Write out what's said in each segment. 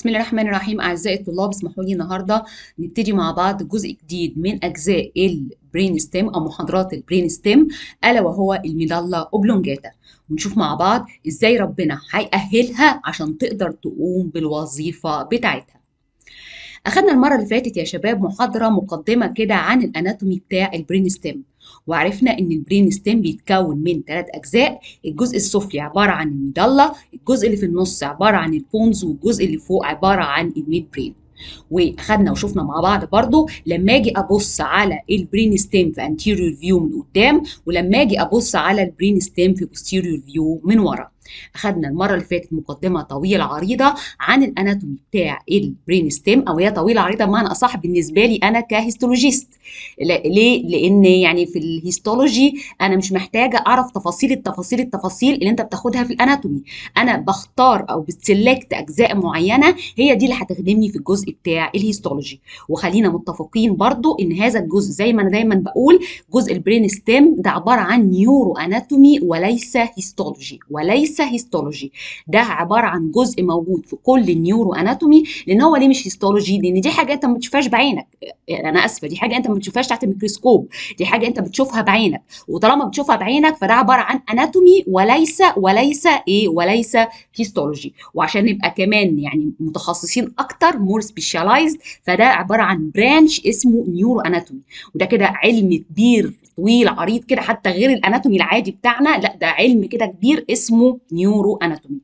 بسم الله الرحمن الرحيم أعزائي الطلاب اسمحوا لي النهاردة نبتدي مع بعض جزء جديد من أجزاء البرين ستيم أو محاضرات البرين ستيم ألا وهو الميدالا أوبلونجاتا ونشوف مع بعض إزاي ربنا هيأهلها عشان تقدر تقوم بالوظيفة بتاعتها أخدنا المرة اللي فاتت يا شباب محاضرة مقدمة كده عن الأناتومي بتاع البرين ستيم وعرفنا ان البرين ستيم بيتكون من ثلاث اجزاء الجزء السفلي عباره عن الميدالا الجزء اللي في النص عباره عن البونز والجزء اللي فوق عباره عن الميد برين واخدنا وشفنا مع بعض برضو لما اجي ابص على البرين ستيم في انتيريور فيو من قدام ولما اجي ابص على البرين ستيم في بوستيريور فيو من ورا اخدنا المره اللي فاتت مقدمه طويله عريضه عن الاناتومي بتاع البرين ستيم او هي طويله عريضه بمعنى اصح بالنسبه لي انا كهيستولوجيست ليه لان يعني في الهيستولوجي انا مش محتاجه اعرف تفاصيل التفاصيل التفاصيل اللي انت بتاخدها في الاناتومي انا بختار او بتسلكت اجزاء معينه هي دي اللي هتخدمني في الجزء بتاع الهيستولوجي وخلينا متفقين برضو ان هذا الجزء زي ما انا دايما بقول جزء البرين ستيم ده عباره عن نيورو اناتومي وليس هيستولوجي وليس هيستولوجي ده عباره عن جزء موجود في كل النيورو اناتومي لان هو ليه مش هيستولوجي لان دي حاجه انت ما بتشوفهاش بعينك يعني انا اسفه دي حاجه انت ما بتشوفهاش تحت الميكروسكوب دي حاجه انت بتشوفها بعينك وطالما بتشوفها بعينك فده عباره عن اناتومي وليس وليس ايه وليس هيستولوجي وعشان نبقى كمان يعني متخصصين اكتر مور سبيشاليزد فده عباره عن برانش اسمه نيورو اناتومي وده كده علم كبير طويل عريض كده حتى غير الاناتومي العادي بتاعنا لا ده علم كده كبير اسمه نيورو اناتومي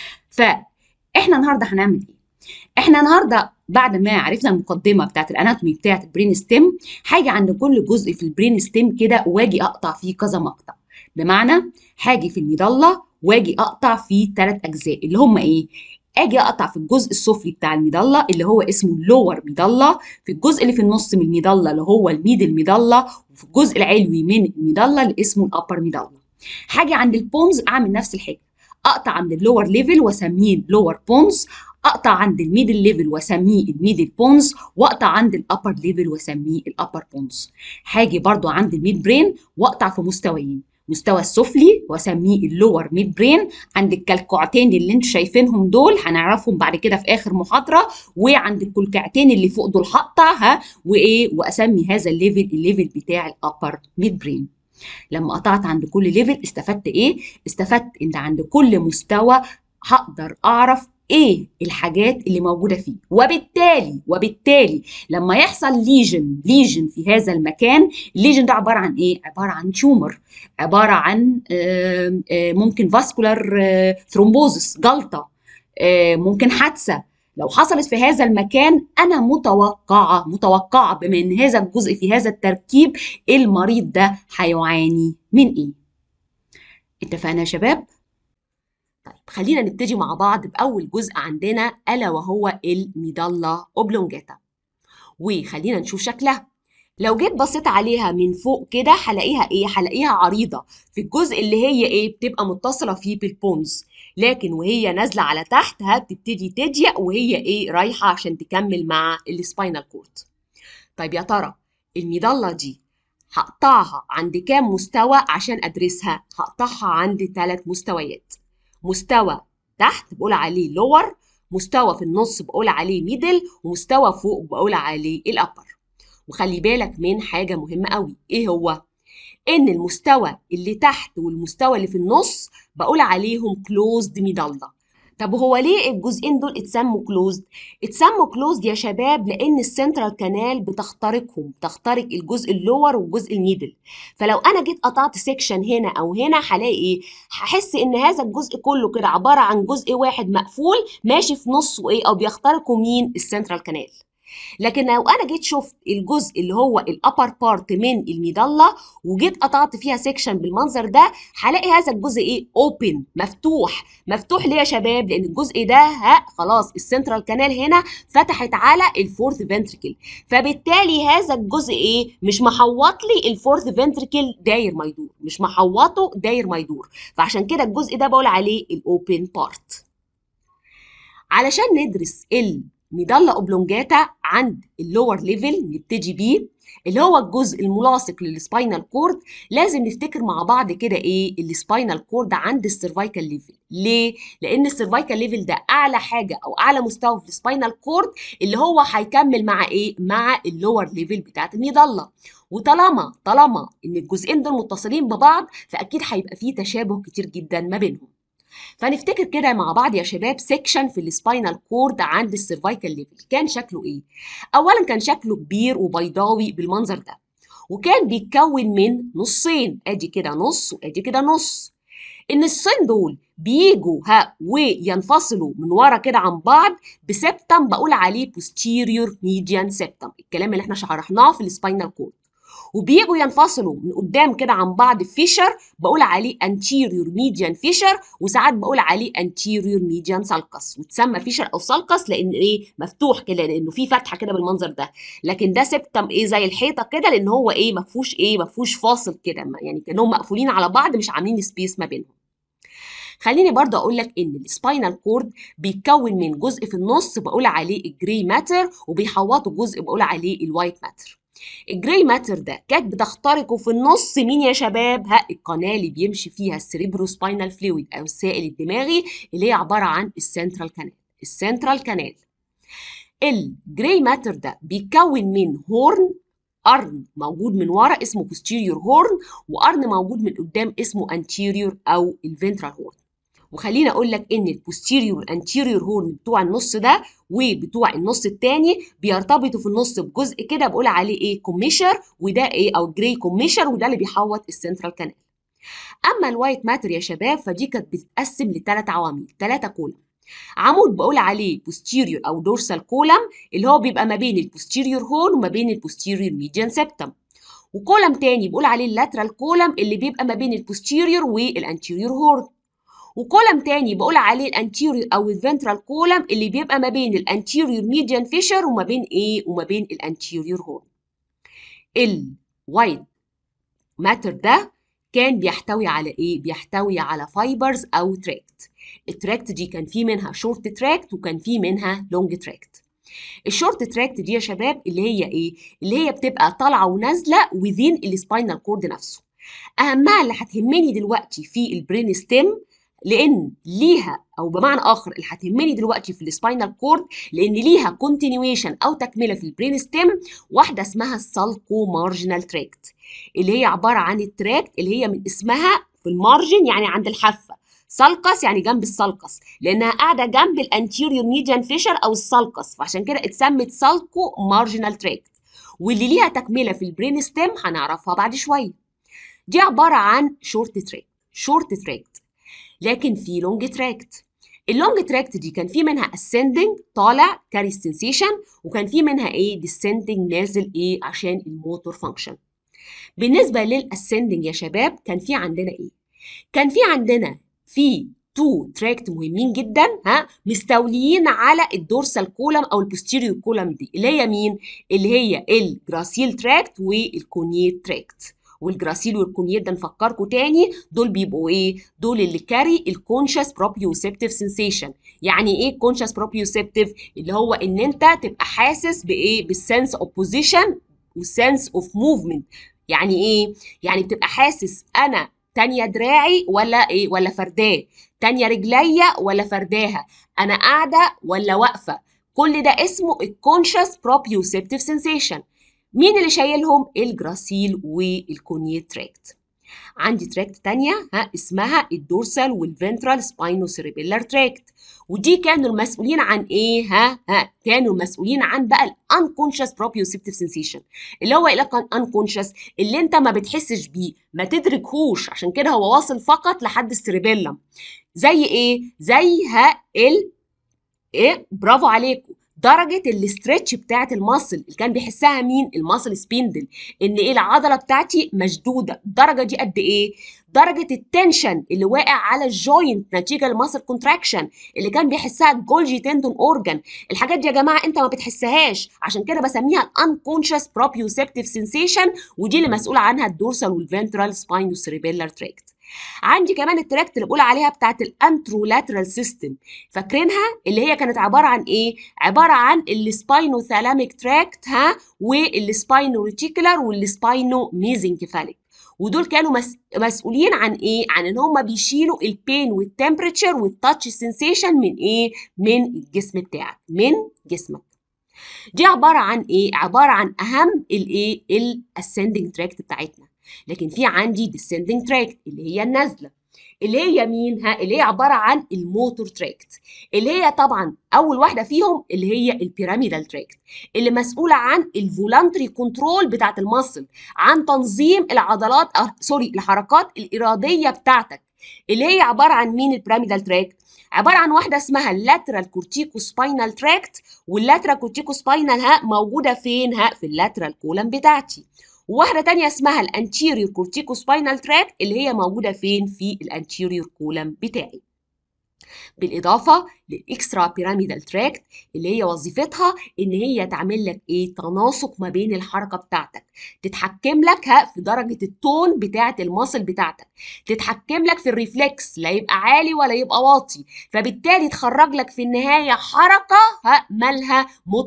فاحنا النهارده هنعمل ايه احنا النهارده بعد ما عرفنا المقدمه بتاعت الاناتومي بتاعت البرين ستيم هاجي عند كل جزء في البرين ستيم كده واجي اقطع فيه كذا مقطع بمعنى هاجي في الميدالة واجي اقطع فيه ثلاث اجزاء اللي هم ايه اجي اقطع في الجزء السفلي بتاع الميدالة اللي هو اسمه اللور ميدالة في الجزء اللي في النص من الميدالة اللي هو الميدل ميدالة وفي الجزء العلوي من الميدالة اللي اسمه الابر ميدالة هاجي عند البونز اعمل نفس الحاجه اقطع عند اللور ليفل واسميه لور بونز اقطع عند الميدل ليفل واسميه الميدل بونز واقطع عند الابر ليفل واسميه الابر بونز هاجي برضو عند الميد برين واقطع في مستويين مستوى السفلي واسميه اللور ميد برين عند الكلكعتين اللي انتوا شايفينهم دول هنعرفهم بعد كده في اخر محاضره وعند الكلكعتين اللي فوق دول هقطع ها وايه واسمي هذا الليفل الليفل بتاع الابر ميد برين لما قطعت عند كل ليفل استفدت ايه استفدت ان عند كل مستوى هقدر اعرف ايه الحاجات اللي موجوده فيه وبالتالي وبالتالي لما يحصل ليجن ليجن في هذا المكان الليجن ده عباره عن ايه عباره عن تيومر عباره عن آآ آآ ممكن فاسكولار ثرومبوزس جلطه ممكن حادثه لو حصلت في هذا المكان انا متوقعه متوقعه بما ان هذا الجزء في هذا التركيب المريض ده هيعاني من ايه اتفقنا يا شباب طيب خلينا نبتدي مع بعض باول جزء عندنا الا وهو الميدالا اوبلونجاتا وخلينا نشوف شكلها لو جيت بصيت عليها من فوق كده هلاقيها ايه هلاقيها عريضه في الجزء اللي هي ايه بتبقى متصله فيه بالبونز لكن وهي نازله على تحت بتبتدي تضيق وهي ايه رايحه عشان تكمل مع السباينال كورد طيب يا ترى الميدالا دي هقطعها عند كام مستوى عشان ادرسها هقطعها عند ثلاث مستويات مستوى تحت بقول عليه لور مستوى في النص بقول عليه ميدل ومستوى فوق بقول عليه الابر وخلي بالك من حاجه مهمه قوي ايه هو ان المستوى اللي تحت والمستوى اللي في النص بقول عليهم كلوزد ميدالا طب هو ليه الجزئين دول اتسموا كلوزد اتسموا كلوزد يا شباب لان السنترال كانال بتخترقهم بتخترق الجزء اللور والجزء الميدل فلو انا جيت قطعت سيكشن هنا او هنا هلاقي ايه هحس ان هذا الجزء كله كده عباره عن جزء واحد مقفول ماشي في نصه ايه او بيخترقه مين السنترال كانال لكن لو انا جيت شفت الجزء اللي هو الابر بارت من الميدالة وجيت قطعت فيها سيكشن بالمنظر ده هلاقي هذا الجزء ايه اوبن مفتوح مفتوح ليه يا شباب لان الجزء ده ها خلاص السنترال كانال هنا فتحت على الفورث فنتريكل فبالتالي هذا الجزء ايه مش محوط لي الفورث فنتريكل داير ما يدور مش محوطه داير ما يدور فعشان كده الجزء ده بقول عليه الاوبن بارت علشان ندرس ال ميدالا اوبلونجاتا عند اللور ليفل نبتدي بيه اللي هو الجزء الملاصق للسباينال كورد لازم نفتكر مع بعض كده ايه السباينال كورد عند السيرفايكال ليفل ليه لان السيرفايكال ليفل ده اعلى حاجه او اعلى مستوى في السباينال كورد اللي هو هيكمل مع ايه مع اللور ليفل بتاعت الميدالة وطالما طالما ان الجزئين دول متصلين ببعض فاكيد هيبقى فيه تشابه كتير جدا ما بينهم فنفتكر كده مع بعض يا شباب سيكشن في السباينال كورد عند السيرفايكال ليفل كان شكله ايه اولا كان شكله كبير وبيضاوي بالمنظر ده وكان بيتكون من نصين ادي كده نص وادي كده نص النصين دول بيجوا ها وينفصلوا من ورا كده عن بعض بسبتم بقول عليه posterior median septum الكلام اللي احنا شرحناه في السباينال كورد وبيجوا ينفصلوا من قدام كده عن بعض فيشر بقول عليه anterior median فيشر وساعات بقول عليه anterior median sulcus وتسمى فيشر او سالكس لان ايه مفتوح كده لانه في فتحه كده بالمنظر ده لكن ده سبتم ايه زي الحيطه كده لان هو ايه ما فيهوش ايه ما فيهوش فاصل كده يعني كانهم مقفولين على بعض مش عاملين سبيس ما بينهم خليني برضه اقول لك ان السباينال كورد بيتكون من جزء في النص بقول عليه الجراي ماتر وبيحوطه جزء بقول عليه الوايت ماتر الجراي ماتر ده كانت بتخترقه في النص مين يا شباب ها القناه اللي بيمشي فيها السريبرو سباينال فلويد او السائل الدماغي اللي هي عباره عن السنترال كانال السنترال كانال الجراي ماتر ده بيتكون من هورن قرن موجود من ورا اسمه posterior هورن وقرن موجود من قدام اسمه anterior او الفنترال هورن وخليني اقول لك ان البوستيريور والانتيريور هورن بتوع النص ده وبتوع النص التاني بيرتبطوا في النص بجزء كده بقول عليه ايه كوميشر وده ايه او جراي كوميشر وده اللي بيحوط السنترال كانال اما الوايت ماتر يا شباب فدي كانت بتتقسم لثلاث عوامل ثلاثه كولم عمود بقول عليه posterior او dorsal column اللي هو بيبقى ما بين البوستيريور هورن وما بين البوستيريور ميديان سبتم وكولم تاني بقول عليه اللاترال كولم اللي بيبقى ما بين البوستيريور والانتيريور هورن وكولم تاني بقول عليه الانتيريور او الفنترال كولم اللي بيبقى ما بين الانتيريور ميديان فيشر وما بين ايه وما بين الانتيريور هورن الوايت ماتر ده كان بيحتوي على ايه بيحتوي على فايبرز او تراكت التراكت دي كان في منها شورت تراكت وكان في منها لونج تراكت الشورت تراكت دي يا شباب اللي هي ايه اللي هي بتبقى طالعه ونازله within السباينال كورد نفسه اهمها اللي هتهمني دلوقتي في البرين ستيم لان ليها او بمعنى اخر اللي هتهمني دلوقتي في السباينال كورد لان ليها كونتينيويشن او تكمله في البرين ستيم واحده اسمها السالكو مارجنال تراكت اللي هي عباره عن التراكت اللي هي من اسمها في المارجن يعني عند الحافه سالكس يعني جنب السالكس لانها قاعده جنب الانتيريور ميديان فيشر او السالكس فعشان كده اتسمت سالكو مارجنال تراكت واللي ليها تكمله في البرين ستيم هنعرفها بعد شويه دي عباره عن شورت تراكت شورت تراكت لكن في لونج تراكت اللونج تراكت دي كان في منها ascending طالع كاري سنسيشن وكان في منها ايه descending نازل ايه عشان الموتور فانكشن بالنسبه للاسcending يا شباب كان في عندنا ايه كان في عندنا في تو تراكت مهمين جدا ها مستوليين على الدورسال كولم او البوستيريور كولم دي اللي هي مين اللي هي الجراسيل تراكت والكونيت تراكت والجراسيل والكونيت ده نفكركم تاني دول بيبقوا ايه دول اللي كاري الكونشس بروبيوسيبتيف سنسيشن يعني ايه كونشس بروبيوسيبتيف اللي هو ان انت تبقى حاسس بايه بالسنس اوف بوزيشن والسنس اوف موفمنت يعني ايه يعني بتبقى حاسس انا تانية دراعي ولا ايه ولا فرداه تانية رجليا ولا فرداها انا قاعده ولا واقفه كل ده اسمه الكونشس بروبيوسيبتيف سنسيشن مين اللي شايلهم الجراسيل والكونيت تراكت عندي تراكت تانية ها اسمها الدورسال والفنترال سباينو سيريبيلار تراكت ودي كانوا المسؤولين عن ايه ها ها كانوا المسؤولين عن بقى الانكونشس بروبيوسيبتيف سنسيشن اللي هو ايه انكونشس اللي انت ما بتحسش بيه ما تدركهوش عشان كده هو واصل فقط لحد السيريبيلم زي ايه زي ها ال ايه برافو عليكم درجه الاسترتش بتاعه الماسل اللي كان بيحسها مين الماسل سبيندل ان ايه العضله بتاعتي مشدوده الدرجه دي قد ايه درجه التنشن اللي واقع على الجوينت نتيجه الماسل كونتراكشن اللي كان بيحسها الجولجي تندون اورجان الحاجات دي يا جماعه انت ما بتحسهاش عشان كده بسميها الانكونشس بروبيوسيبتيف سنسيشن ودي اللي مسؤول عنها الدورسال والفنترال سباينو سيريبيلار تراكت عندي كمان التراكت اللي بقول عليها بتاعت الانترولاترال سيستم فاكرينها اللي هي كانت عباره عن ايه عباره عن السباينوثالاميك تراكت ها والسباينو ريتيكولار والسباينو ميزنكفاليك ودول كانوا مس... مسؤولين عن ايه عن ان هم بيشيلوا البين والتمبريتشر والتاتش سensation من ايه من الجسم بتاعك من جسمك دي عباره عن ايه عباره عن اهم الايه الاسندنج تراكت بتاعتنا لكن في عندي descending تراكت اللي هي النازله اللي هي مين ها اللي هي عباره عن الموتور تراكت اللي هي طبعا اول واحده فيهم اللي هي البيراميدال تراكت اللي مسؤوله عن الفولانتري كنترول بتاعت المصل عن تنظيم العضلات أه سوري الحركات الاراديه بتاعتك اللي هي عباره عن مين البيراميدال تراكت عباره عن واحده اسمها اللاترال كورتيكو سباينال تراكت واللاترال كورتيكو سباينال ها موجوده فين ها في اللاترال كولم بتاعتي وواحدة تانية اسمها الانتيريور كورتيكو سباينال تراك اللي هي موجودة فين في الانتيريور كولم بتاعي بالإضافة للإكسترا بيراميدال تراكت اللي هي وظيفتها إن هي تعمل لك إيه تناسق ما بين الحركة بتاعتك تتحكم لك ها في درجة التون بتاعة المصل بتاعتك تتحكم لك في الريفلكس لا يبقى عالي ولا يبقى واطي فبالتالي تخرج لك في النهاية حركة ها مالها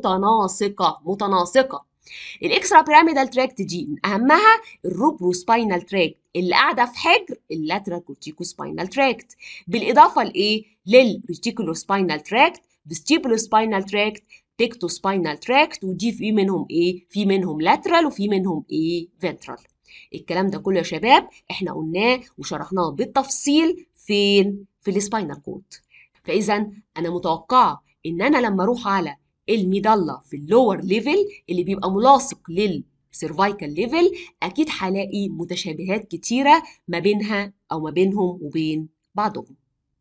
متناسقة متناسقة الاكسترا بيراميدال تراكت دي من اهمها الروبرو سباينال تراكت اللي قاعده في حجر اللاترال كورتيكو سباينال تراكت بالاضافه لايه للريتيكولو سباينال تراكت فيستيبولو سباينال تراكت تكتو سباينال تراكت ودي في منهم ايه في منهم لاترال وفي منهم ايه فنترال الكلام ده كله يا شباب احنا قلناه وشرحناه بالتفصيل فين في السباينال كورد فاذا انا متوقعه ان انا لما اروح على الميدالة في اللور ليفل اللي بيبقى ملاصق للسيرفايكال ليفل اكيد هلاقي متشابهات كتيره ما بينها او ما بينهم وبين بعضهم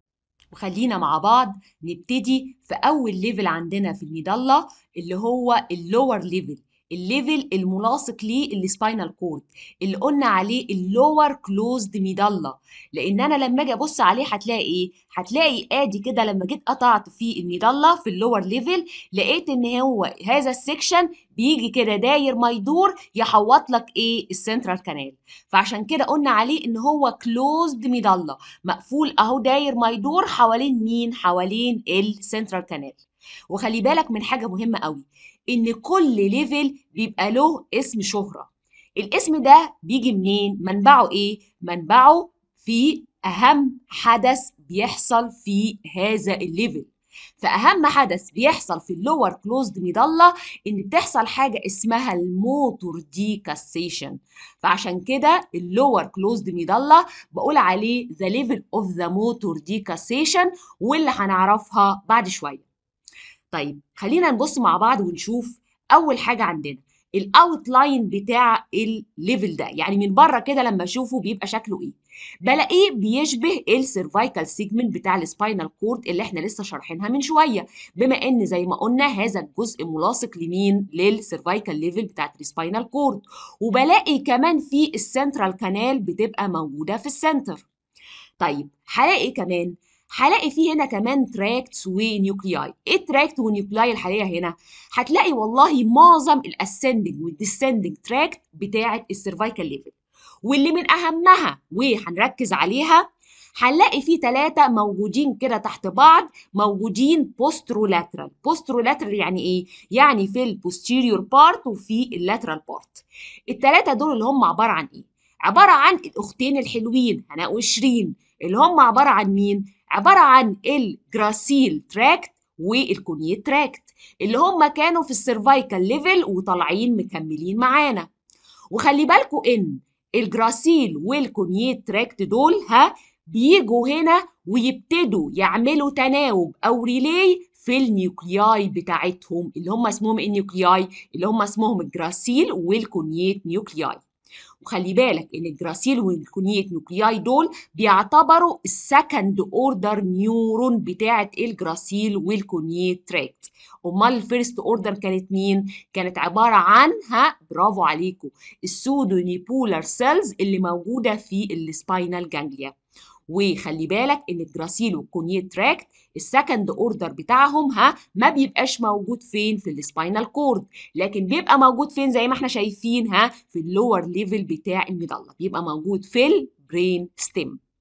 وخلينا مع بعض نبتدي في اول ليفل عندنا في الميدالة اللي هو اللور ليفل الليفل الملاصق للسباينال كورد اللي قلنا عليه اللور كلوزد ميدالة لان انا لما اجي ابص عليه هتلاقي ايه هتلاقي ادي كده لما جيت قطعت في الميدالة في اللور ليفل لقيت ان هو هذا السكشن بيجي كده داير ما يدور يحوط لك ايه السنترال كانال فعشان كده قلنا عليه ان هو كلوزد ميدالة مقفول اهو داير ما يدور حوالين مين حوالين السنترال كانال وخلي بالك من حاجه مهمه قوي ان كل ليفل بيبقى له اسم شهره الاسم ده بيجي منين منبعه ايه منبعه في اهم حدث بيحصل في هذا الليفل فاهم حدث بيحصل في اللور كلوزد ميدالة ان بتحصل حاجه اسمها الموتور ديكاسيشن فعشان كده اللور كلوزد ميدالة بقول عليه ذا ليفل اوف ذا موتور ديكاسيشن واللي هنعرفها بعد شويه طيب خلينا نبص مع بعض ونشوف اول حاجه عندنا الاوتلاين بتاع الليفل ده يعني من بره كده لما اشوفه بيبقى شكله ايه بلاقيه بيشبه السيرفايكال سيجمنت بتاع السباينال كورد اللي احنا لسه شارحينها من شويه بما ان زي ما قلنا هذا الجزء ملاصق لمين للسيرفايكال ليفل بتاعت السباينال كورد وبلاقي كمان في السنترال كانال بتبقى موجوده في السنتر طيب هلاقي كمان هلاقي فيه هنا كمان تراكتس ونيوكلياي ايه التراكت والنيوكلياي الحقيقه هنا هتلاقي والله معظم الاسندنج والديسندنج تراكت بتاعه السيرفايكال ليفل واللي من اهمها وهنركز عليها هنلاقي فيه ثلاثة موجودين كده تحت بعض موجودين بوسترولاترال بوسترولاترال يعني ايه؟ يعني في البوستيريور بارت وفي اللاترال بارت الثلاثة دول اللي هم عبارة عن ايه؟ عبارة عن الأختين الحلوين هناء وشيرين اللي هم عبارة عن مين؟ عبارة عن الجراسيل تراكت والكونيت تراكت اللي هم كانوا في السيرفايكال ليفل وطالعين مكملين معانا وخلي بالكوا ان الجراسيل والكونيت تراكت دول ها بيجوا هنا ويبتدوا يعملوا تناوب او ريلي في النيوكلياي بتاعتهم اللي هم اسمهم النيوكلياي اللي هم اسمهم الجراسيل والكونيت نيوكلياي وخلي بالك ان الجراسيل والكونيت نيوكلياي دول بيعتبروا السكند اوردر نيورون بتاعه الجراسيل والكونيت تراكت امال الفيرست اوردر كانت مين كانت عباره عن ها برافو عليكم السودو نيبولار سيلز اللي موجوده في السباينال جانجليا وخلي بالك ان الجراسيل والكونيت تراكت السكند اوردر بتاعهم ها ما بيبقاش موجود فين في السباينال كورد لكن بيبقى موجود فين زي ما احنا شايفين ها في اللور ليفل بتاع الميدالة بيبقى موجود في البرين ستيم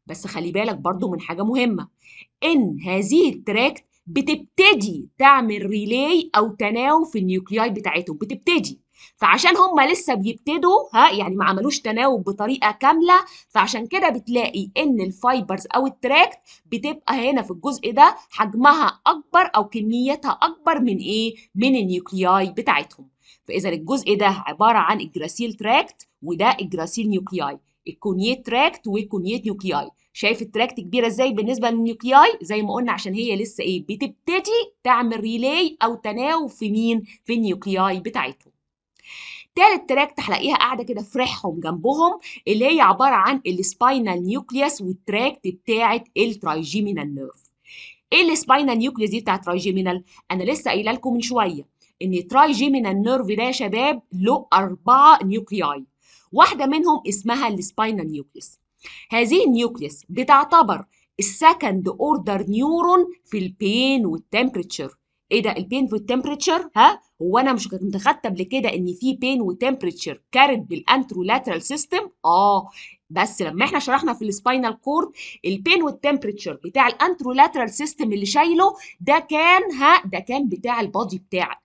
بس خلي بالك برضو من حاجة مهمة إن هذه التراكت بتبتدي تعمل ريلاي أو تناوب في النيوكلياي بتاعتهم بتبتدي فعشان هم لسه بيبتدوا ها يعني ما عملوش تناوب بطريقه كامله فعشان كده بتلاقي ان الفايبرز او التراكت بتبقى هنا في الجزء ده حجمها اكبر او كميتها اكبر من ايه من النيوكلياي بتاعتهم فاذا الجزء ده عباره عن الجراسيل تراكت وده الجراسيل نيوكلياي الكونيت تراكت والكونيت نيوكلياي شايف التراكت كبيره ازاي بالنسبه للنيوكلياي زي ما قلنا عشان هي لسه ايه بتبتدي تعمل ريلاي او تناوب في مين في النيوكلياي بتاعتهم تالت تراكت هلاقيها قاعده كده في ريحهم جنبهم اللي هي عباره عن السباينال نيوكليوس والتراكت بتاعه الترايجيمينال نيرف ايه السباينال نيوكليوس دي بتاعه ترايجيمينال انا لسه قايله لكم من شويه ان الترايجيمينال نيرف ده يا شباب له اربعه نيوكلياي واحده منهم اسمها السباينال نيوكليوس هذه النيوكليوس بتعتبر السكند اوردر نيورون في البين والتمبريتشر ايه ده البين والتمبريتشر ها هو انا مش كنت خدت قبل كده ان في بين وتمبريتشر كارد بالانترولاترال سيستم اه بس لما احنا شرحنا في السباينال كورد البين والتمبريتشر بتاع الانترولاترال سيستم اللي شايله ده كان ها ده كان بتاع البادي بتاعك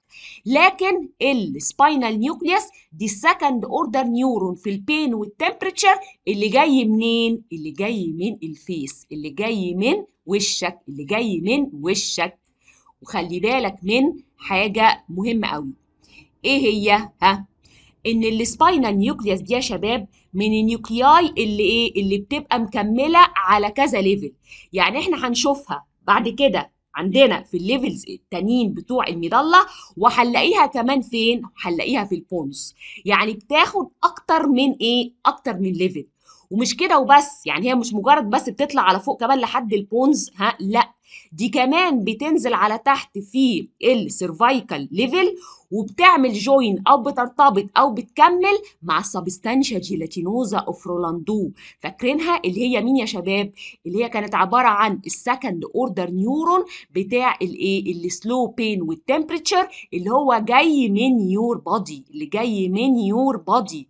لكن السباينال نيوكليوس دي السكند اوردر نيورون في البين والتمبريتشر اللي جاي منين اللي جاي من الفيس اللي جاي من وشك اللي جاي من وشك وخلي بالك من حاجة مهمة قوي ايه هي ها ان السباينال نيوكليوس دي يا شباب من النيوكلياي اللي ايه اللي بتبقى مكملة على كذا ليفل يعني احنا هنشوفها بعد كده عندنا في الليفلز التانيين بتوع المظله وهنلاقيها كمان فين هنلاقيها في البونز يعني بتاخد اكتر من ايه اكتر من ليفل ومش كده وبس يعني هي مش مجرد بس بتطلع على فوق كمان لحد البونز ها لا دي كمان بتنزل على تحت في السيرفايكال ليفل وبتعمل جوين او بترتبط او بتكمل مع السبستانشا جيلاتينوزا اوف رولاندو فاكرينها اللي هي مين يا شباب اللي هي كانت عباره عن السكند اوردر نيورون بتاع الايه السلو بين والتمبريتشر اللي هو جاي من يور بودي اللي جاي من يور بودي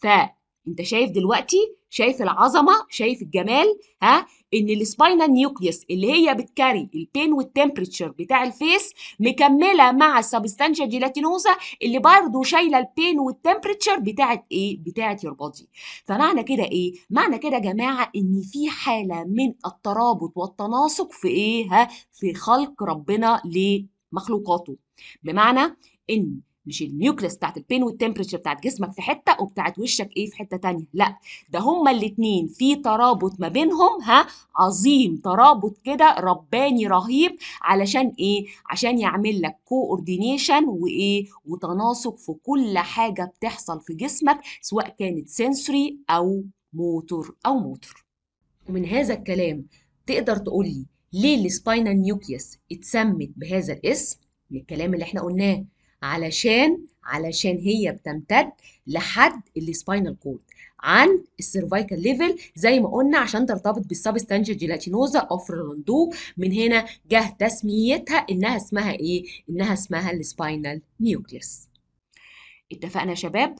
فانت شايف دلوقتي شايف العظمه شايف الجمال ها ان السباينال نيوكليوس اللي هي بتكاري البين والتمبريتشر بتاع الفيس مكمله مع السبستانشا جيلاتينوزا اللي برضه شايله البين والتمبريتشر بتاعت ايه بتاعت يور بودي فمعنى كده ايه معنى كده يا جماعه ان في حاله من الترابط والتناسق في ايه ها في خلق ربنا لمخلوقاته بمعنى ان مش النيوكليس بتاعت البين والتمبريتشر بتاعت جسمك في حته وبتاعت وشك ايه في حته تانية لا ده هما الاتنين في ترابط ما بينهم ها عظيم ترابط كده رباني رهيب علشان ايه عشان يعمل لك كوردينيشن وايه وتناسق في كل حاجه بتحصل في جسمك سواء كانت سنسوري او موتور او موتور ومن هذا الكلام تقدر تقول لي ليه السباينال نيوكليوس اتسمت بهذا الاسم من الكلام اللي احنا قلناه علشان علشان هي بتمتد لحد السباينال كورد عن السيرفايكال ليفل زي ما قلنا عشان ترتبط بالسبستانشا جيلاتينوزا اوف رولاندو من هنا جه تسميتها انها اسمها ايه انها اسمها السباينال نيوكليوس اتفقنا يا شباب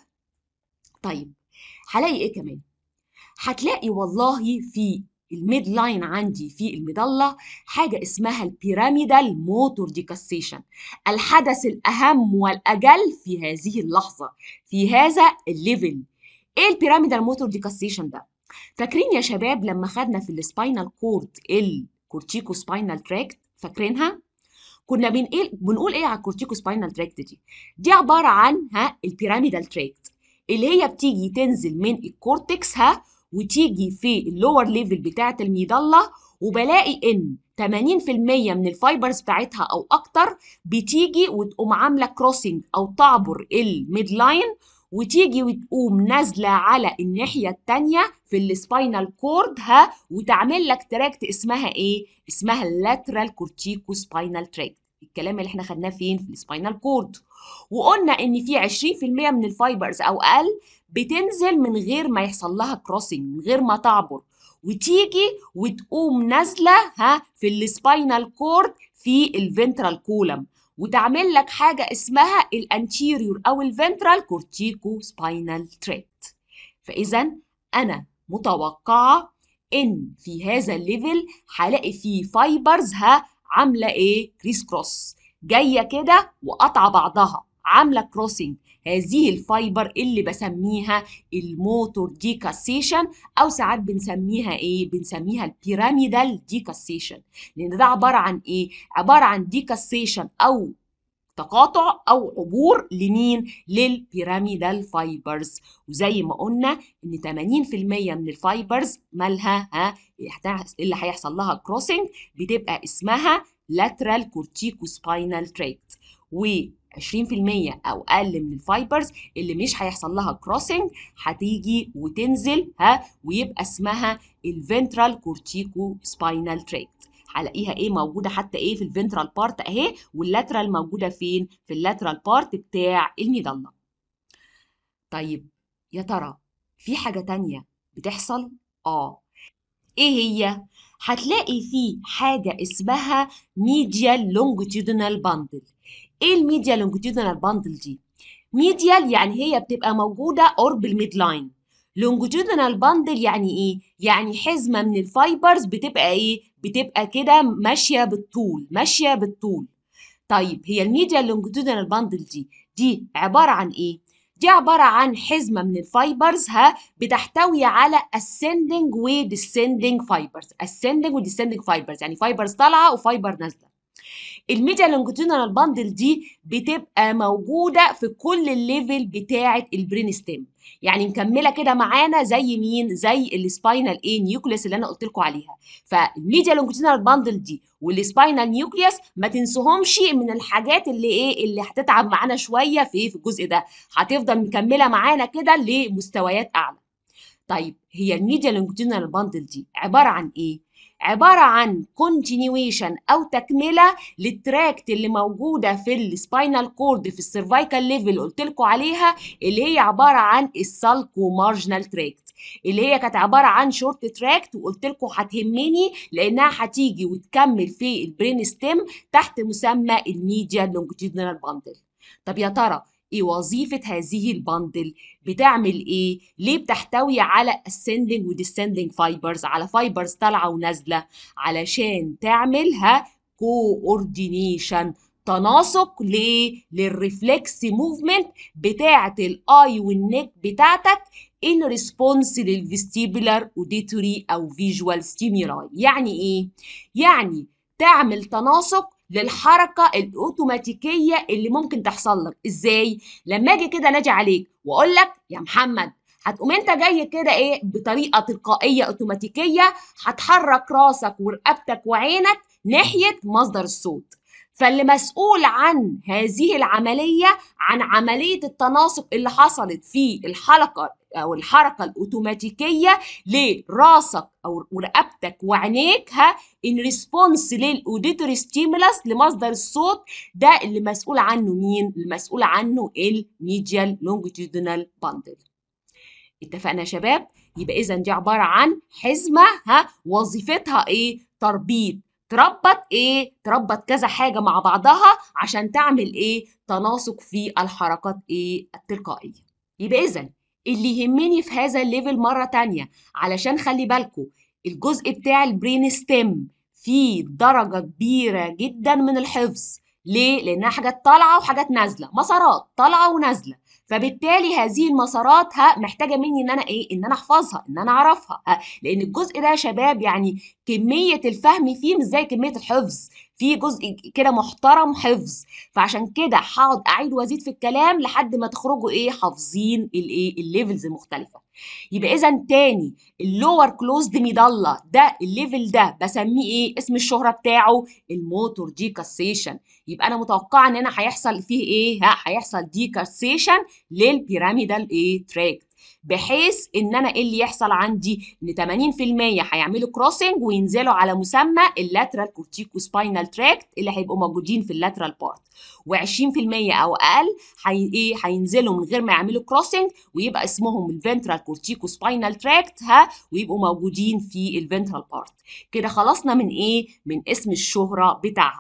طيب هلاقي ايه كمان هتلاقي والله في الميد لاين عندي في المظله حاجه اسمها البيراميدال موتور ديكاستيشن الحدث الاهم والاجل في هذه اللحظه في هذا الليفل ايه البيراميدال موتور ديكاستيشن ده فاكرين يا شباب لما خدنا في السباينال كورد الكورتيكو سباينال تراكت فاكرينها كنا بنقول بنقول ايه على الكورتيكو سباينال تراكت دي دي عباره عن ها البيراميدال تراكت اللي هي بتيجي تنزل من الكورتكس ها وتيجي في اللور ليفل بتاعه الميدالة وبلاقي ان 80% من الفايبرز بتاعتها او اكتر بتيجي وتقوم عامله كروسنج او تعبر الميد لاين وتيجي وتقوم نازله على الناحيه الثانيه في السباينال كورد ها وتعمل لك تراكت اسمها ايه اسمها اللاترال كورتيكو سباينال تراكت الكلام اللي احنا خدناه فين في السباينال كورد وقلنا ان في 20% من الفايبرز او اقل بتنزل من غير ما يحصل لها كروسنج من غير ما تعبر وتيجي وتقوم نازله ها في السباينال كورد في الفنترال كولم وتعمل لك حاجه اسمها الانتيريور او الفنترال كورتيكو سباينال تراكت فاذا انا متوقعه ان في هذا الليفل هلاقي فيه فايبرز ها عامله ايه كريس كروس جايه كده وقطع بعضها عامله كروسنج هذه الفايبر اللي بسميها الموتور ديكاسيشن او ساعات بنسميها ايه بنسميها البيراميدال ديكاسيشن لان ده عباره عن ايه عباره عن ديكاسيشن او تقاطع او عبور لمين للبيراميدال فايبرز وزي ما قلنا ان 80% من الفايبرز مالها ها اللي هيحصل لها كروسنج بتبقى اسمها lateral corticospinal tract و 20% او اقل من الفايبرز اللي مش هيحصل لها كروسنج هتيجي وتنزل ها ويبقى اسمها الفنترال كورتيكو سباينال تراكت هلاقيها ايه موجوده حتى ايه في الفنترال بارت اهي واللاترال موجوده فين في اللاترال بارت بتاع الميدالة طيب يا ترى في حاجه تانية بتحصل اه ايه هي هتلاقي في حاجه اسمها ميديال لونجيتودينال باندل ايه الميديا لونجيتودينال باندل دي ميديال يعني هي بتبقى موجوده قرب الميد لاين لونجيتودينال باندل يعني ايه يعني حزمه من الفايبرز بتبقى ايه بتبقى كده ماشيه بالطول ماشيه بالطول طيب هي الميديا لونجيتودينال باندل دي دي عباره عن ايه دي عبارة عن حزمة من الفايبرز ها بتحتوي على ascending و descending fibers ascending و descending fibers يعني فايبرز طالعة وفايبر نازلة الميديا لونجيتودينال باندل دي بتبقى موجوده في كل الليفل بتاعه البرين ستيم يعني مكمله كده معانا زي مين زي السباينال ايه نيوكليس اللي انا قلت لكم عليها فالميديا لونجيتودينال باندل دي والسباينال نيوكليس ما تنسوهمش من الحاجات اللي ايه اللي هتتعب معانا شويه في في الجزء ده هتفضل مكمله معانا كده لمستويات اعلى طيب هي الميديا لونجيتودينال باندل دي عباره عن ايه عبارة عن continuation أو تكملة للتراكت اللي موجودة في السباينال كورد في السيرفايكال ليفل قلت لكم عليها اللي هي عبارة عن السالكو مارجنال تراكت اللي هي كانت عبارة عن شورت تراكت وقلت لكم هتهمني لأنها هتيجي وتكمل في البرين ستيم تحت مسمى الميديا لونجيتودينال باندل طب يا ترى ايه وظيفة هذه البندل بتعمل ايه ليه بتحتوي على ascending و descending fibers على fibers طالعة ونازلة علشان تعملها coordination تناسق ليه للريفلكس موفمنت بتاعة الاي والنك بتاعتك in response للفيستيبولار اوديتوري او فيجوال ستيمولاي يعني ايه يعني تعمل تناسق للحركه الاوتوماتيكيه اللي ممكن تحصل لك ازاي لما اجي كده ناجي عليك واقول لك يا محمد هتقوم انت جاي كده ايه بطريقه تلقائيه اوتوماتيكيه هتحرك راسك ورقبتك وعينك ناحيه مصدر الصوت فاللي مسؤول عن هذه العمليه عن عمليه التناسق اللي حصلت في الحلقه او الحركه الاوتوماتيكيه لراسك او رقبتك وعينيك ها ان ريسبونس للاوديتوري ستيمولاس لمصدر الصوت ده اللي مسؤول عنه مين المسؤول عنه الميديال لونجيتودينال باندل اتفقنا يا شباب يبقى اذا دي عباره عن حزمه ها وظيفتها ايه تربيط تربط ايه تربط كذا حاجه مع بعضها عشان تعمل ايه تناسق في الحركات ايه التلقائيه يبقى اذا اللي يهمني في هذا الليفل مرة تانية علشان خلي بالكم الجزء بتاع البرين ستيم فيه درجة كبيرة جدا من الحفظ ليه؟ لأنها حاجات طالعة وحاجات نازلة مسارات طالعة ونازلة فبالتالي هذه المسارات ها محتاجه مني ان انا ايه ان انا احفظها ان انا اعرفها ها لان الجزء ده يا شباب يعني كميه الفهم فيه مش زي كميه الحفظ في جزء كده محترم حفظ فعشان كده هقعد اعيد وازيد في الكلام لحد ما تخرجوا ايه حافظين الايه الليفلز المختلفه يبقى اذا تاني اللور كلوزد ميدالا ده الليفل ده بسميه ايه اسم الشهره بتاعه الموتور ديكاسيشن يبقى انا متوقعه ان انا هيحصل فيه ايه ها هيحصل ديكاسيشن للبيراميدال ايه تراكت بحيث ان انا ايه اللي يحصل عندي ان 80% هيعملوا كروسنج وينزلوا على مسمى اللاترال كورتيكو سباينال تراكت اللي هيبقوا موجودين في اللاترال بارت و20% او اقل هي ايه هينزلوا من غير ما يعملوا كروسنج ويبقى اسمهم الفنترال كورتيكو سباينال تراكت ها ويبقوا موجودين في الفنترال بارت كده خلصنا من ايه من اسم الشهره بتاعها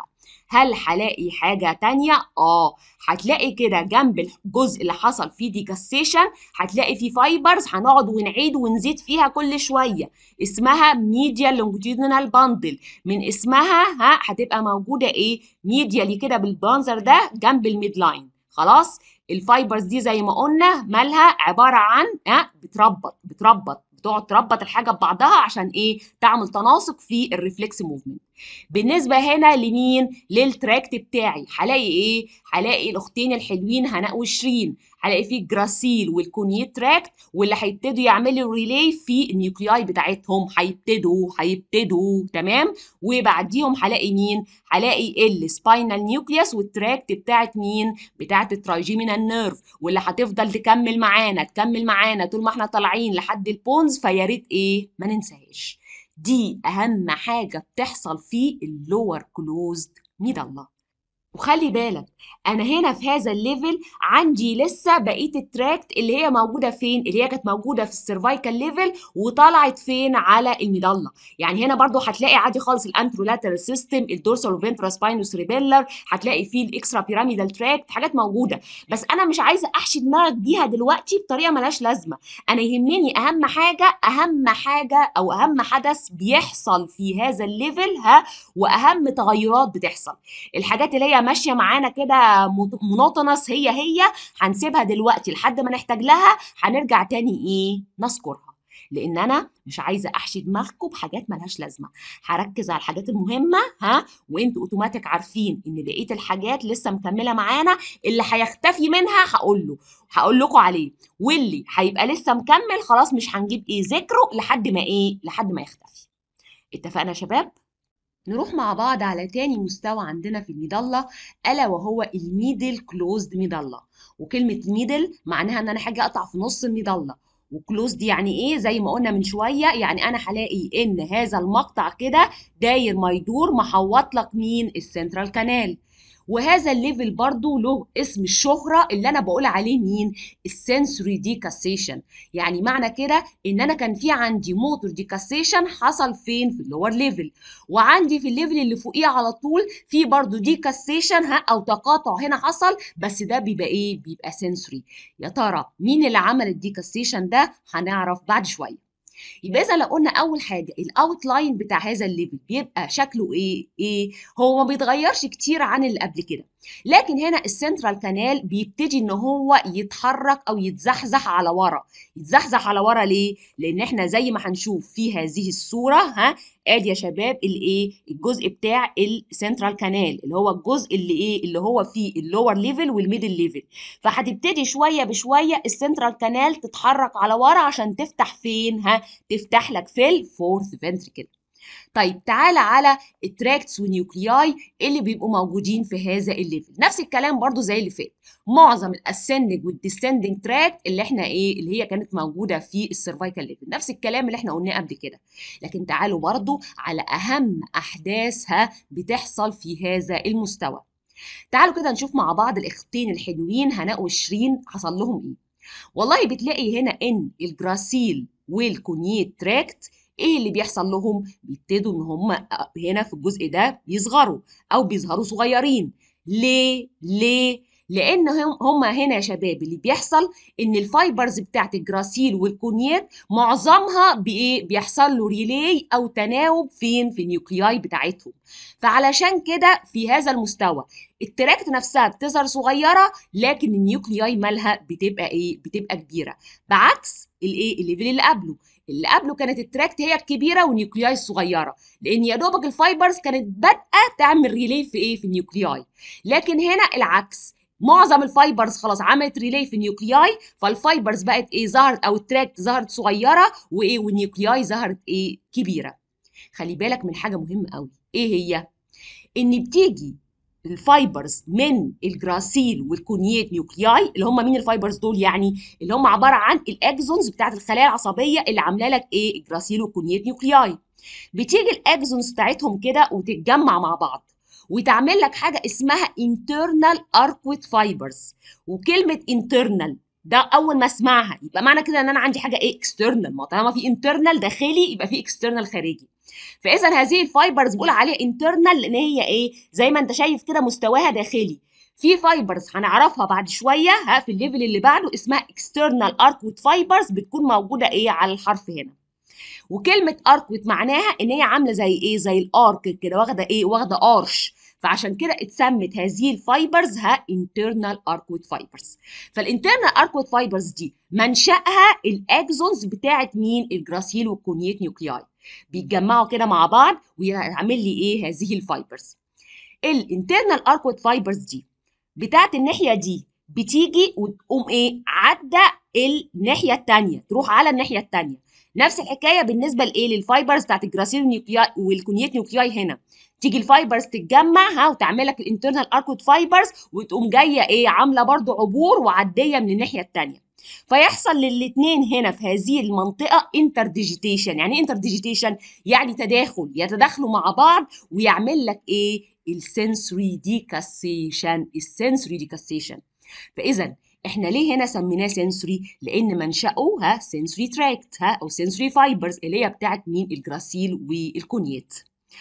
هل هلاقي حاجة تانية؟ اه هتلاقي كده جنب الجزء اللي حصل فيه ديكاستيشن هتلاقي فيه فايبرز هنقعد ونعيد ونزيد فيها كل شوية اسمها ميديا لونجيتودينال باندل من اسمها ها هتبقى موجودة ايه؟ ميديالي كده بالبانزر ده جنب الميد لاين خلاص؟ الفايبرز دي زي ما قلنا مالها عبارة عن ها بتربط بتربط بتقعد تربط الحاجه ببعضها عشان ايه تعمل تناسق في الريفلكس موفمنت بالنسبه هنا لمين للتراكت بتاعي هلاقي ايه هلاقي الاختين الحلوين هناء وشيرين هلاقي فيه الجراسيل والكونيت تراكت واللي هيبتدوا يعملوا ريلي في النيوكلياي بتاعتهم هيبتدوا هيبتدوا تمام وبعديهم هلاقي مين هلاقي السباينال نيوكليوس والتراكت بتاعت مين بتاعت الترايجيمينال نيرف واللي هتفضل تكمل معانا تكمل معانا طول ما احنا طالعين لحد البونز فيا ريت ايه ما ننساهاش دي اهم حاجه بتحصل في اللور كلوزد ميدالله وخلي بالك انا هنا في هذا الليفل عندي لسه بقيه التراكت اللي هي موجوده فين اللي هي كانت موجوده في السيرفايكال ليفل وطلعت فين على الميدالة يعني هنا برضو هتلاقي عادي خالص الانترولاترال سيستم الدورسال وفنترا سباينوس ريبيلر هتلاقي فيه الاكسترا بيراميدال تراكت حاجات موجوده بس انا مش عايزه احشي دماغك بيها دلوقتي بطريقه ملهاش لازمه انا يهمني اهم حاجه اهم حاجه او اهم حدث بيحصل في هذا الليفل ها واهم تغيرات بتحصل الحاجات اللي هي ماشيه معانا كده مونوتونس هي هي هنسيبها دلوقتي لحد ما نحتاج لها هنرجع تاني ايه نذكرها لان انا مش عايزه احشي دماغكم بحاجات ملهاش لازمه هركز على الحاجات المهمه ها وانتوا اوتوماتيك عارفين ان بقيه الحاجات لسه مكمله معانا اللي هيختفي منها هقول له هقول لكم عليه واللي هيبقى لسه مكمل خلاص مش هنجيب ايه ذكره لحد ما ايه لحد ما يختفي اتفقنا يا شباب نروح مع بعض على تاني مستوى عندنا في الميدالة ألا وهو الميدل كلوزد ميدالة وكلمة ميدل معناها إن أنا حاجة أقطع في نص الميدالة وكلوز دي يعني ايه زي ما قلنا من شويه يعني انا هلاقي ان هذا المقطع كده داير ما يدور محوط لك مين السنترال كانال وهذا الليفل برضو له اسم الشهرة اللي أنا بقول عليه مين السنسوري ديكاسيشن يعني معنى كده إن أنا كان في عندي موتور ديكاسيشن حصل فين في اللور ليفل وعندي في الليفل اللي فوقيه على طول في برضو ديكاسيشن ها أو تقاطع هنا حصل بس ده بيبقى إيه بيبقى سنسوري يا ترى مين اللي عمل الديكاسيشن ده هنعرف بعد شوية يبقى اذا لو قلنا اول حاجه الاوت لاين بتاع هذا الليفل بيبقى شكله ايه ايه هو ما بيتغيرش كتير عن اللي قبل كده لكن هنا السنترال كانال بيبتدي ان هو يتحرك او يتزحزح على ورا يتزحزح على ورا ليه لان احنا زي ما هنشوف في هذه الصوره ها ادي يا شباب الايه الجزء بتاع السنترال كانال اللي هو الجزء اللي ايه اللي هو فيه اللور ليفل والميدل ليفل فهتبتدي شويه بشويه السنترال كانال تتحرك على ورا عشان تفتح فين ها تفتح لك في الفورث فنتريكل طيب تعالى على التراكتس والنيوكلياي اللي بيبقوا موجودين في هذا الليفل نفس الكلام برضو زي اللي فات معظم الاسندنج والديسندنج تراكت اللي احنا ايه اللي هي كانت موجوده في السيرفايكال ليفل نفس الكلام اللي احنا قلناه قبل كده لكن تعالوا برضو على اهم احداثها بتحصل في هذا المستوى تعالوا كده نشوف مع بعض الاختين الحلوين هناء وشيرين حصل لهم ايه والله بتلاقي هنا ان الجراسيل والكونيت تراكت ايه اللي بيحصل لهم بيبتدوا ان هم هنا في الجزء ده بيصغروا او بيظهروا صغيرين ليه ليه لان هم هنا يا شباب اللي بيحصل ان الفايبرز بتاعت الجراسيل والكونيات معظمها بايه بيحصل له ريلي او تناوب فين في النيوكلياي بتاعتهم فعلشان كده في هذا المستوى التراكت نفسها بتظهر صغيره لكن النيوكلياي مالها بتبقى ايه بتبقى كبيره بعكس الايه الليفل اللي قبله اللي قبله كانت التراكت هي الكبيره والنيوكلياي الصغيره لان يا دوبك الفايبرز كانت بادئه تعمل ريلي في ايه في النيوكلياي لكن هنا العكس معظم الفايبرز خلاص عملت ريلي في النيوكلياي فالفايبرز بقت ايه ظهرت او التراكت ظهرت صغيره وايه والنيوكلياي ظهرت ايه كبيره خلي بالك من حاجه مهمه قوي ايه هي ان بتيجي الفايبرز من الجراسيل والكونيات نيوكلياي اللي هم مين الفايبرز دول يعني اللي هم عباره عن الاكزونز بتاعت الخلايا العصبيه اللي عامله لك ايه الجراسيل والكونيات نيوكلياي بتيجي الاكزونز بتاعتهم كده وتتجمع مع بعض وتعمل لك حاجه اسمها internal arcuate fibers وكلمه internal ده اول ما اسمعها يبقى معنى كده ان انا عندي حاجه ايه اكسترنال ما طالما في انترنال داخلي يبقى في اكسترنال خارجي فاذا هذه الفايبرز بقول عليها انترنال لان هي ايه زي ما انت شايف كده مستواها داخلي في فايبرز هنعرفها بعد شويه ها في الليفل اللي بعده اسمها اكسترنال اركوت فايبرز بتكون موجوده ايه على الحرف هنا وكلمه اركوت معناها ان هي عامله زي ايه زي الارك كده واخده ايه واخده ارش فعشان كده اتسمت هذه الفايبرز ها internal arcuate fibers فالانترنال arcuate فايبرز دي منشأها الاكزونز بتاعت مين الجراسيل والكونيت نيوكلياي بيتجمعوا كده مع بعض ويعمل لي ايه هذه الفايبرز الانترنال arcuate فايبرز دي بتاعت الناحيه دي بتيجي وتقوم ايه عدى الناحيه الثانيه تروح على الناحيه الثانيه نفس الحكايه بالنسبه لايه للفايبرز بتاعت الجراسيل نيوكلياي والكونيت نيوكلياي هنا تيجي الفايبرز تتجمع ها وتعمل لك الانترنال اركود فايبرز وتقوم جايه ايه عامله برضو عبور وعديه من الناحيه الثانيه فيحصل للاثنين هنا في هذه المنطقه انتر ديجيتيشن يعني ايه انتر ديجيتيشن يعني تداخل يتداخلوا مع بعض ويعمل لك ايه السنسوري ديكاسيشن السنسوري ديكاسيشن فاذا احنا ليه هنا سميناه سنسوري لان منشأه ها سنسوري تراكت ها او سنسوري فايبرز اللي هي بتاعت مين الجراسيل والكونيت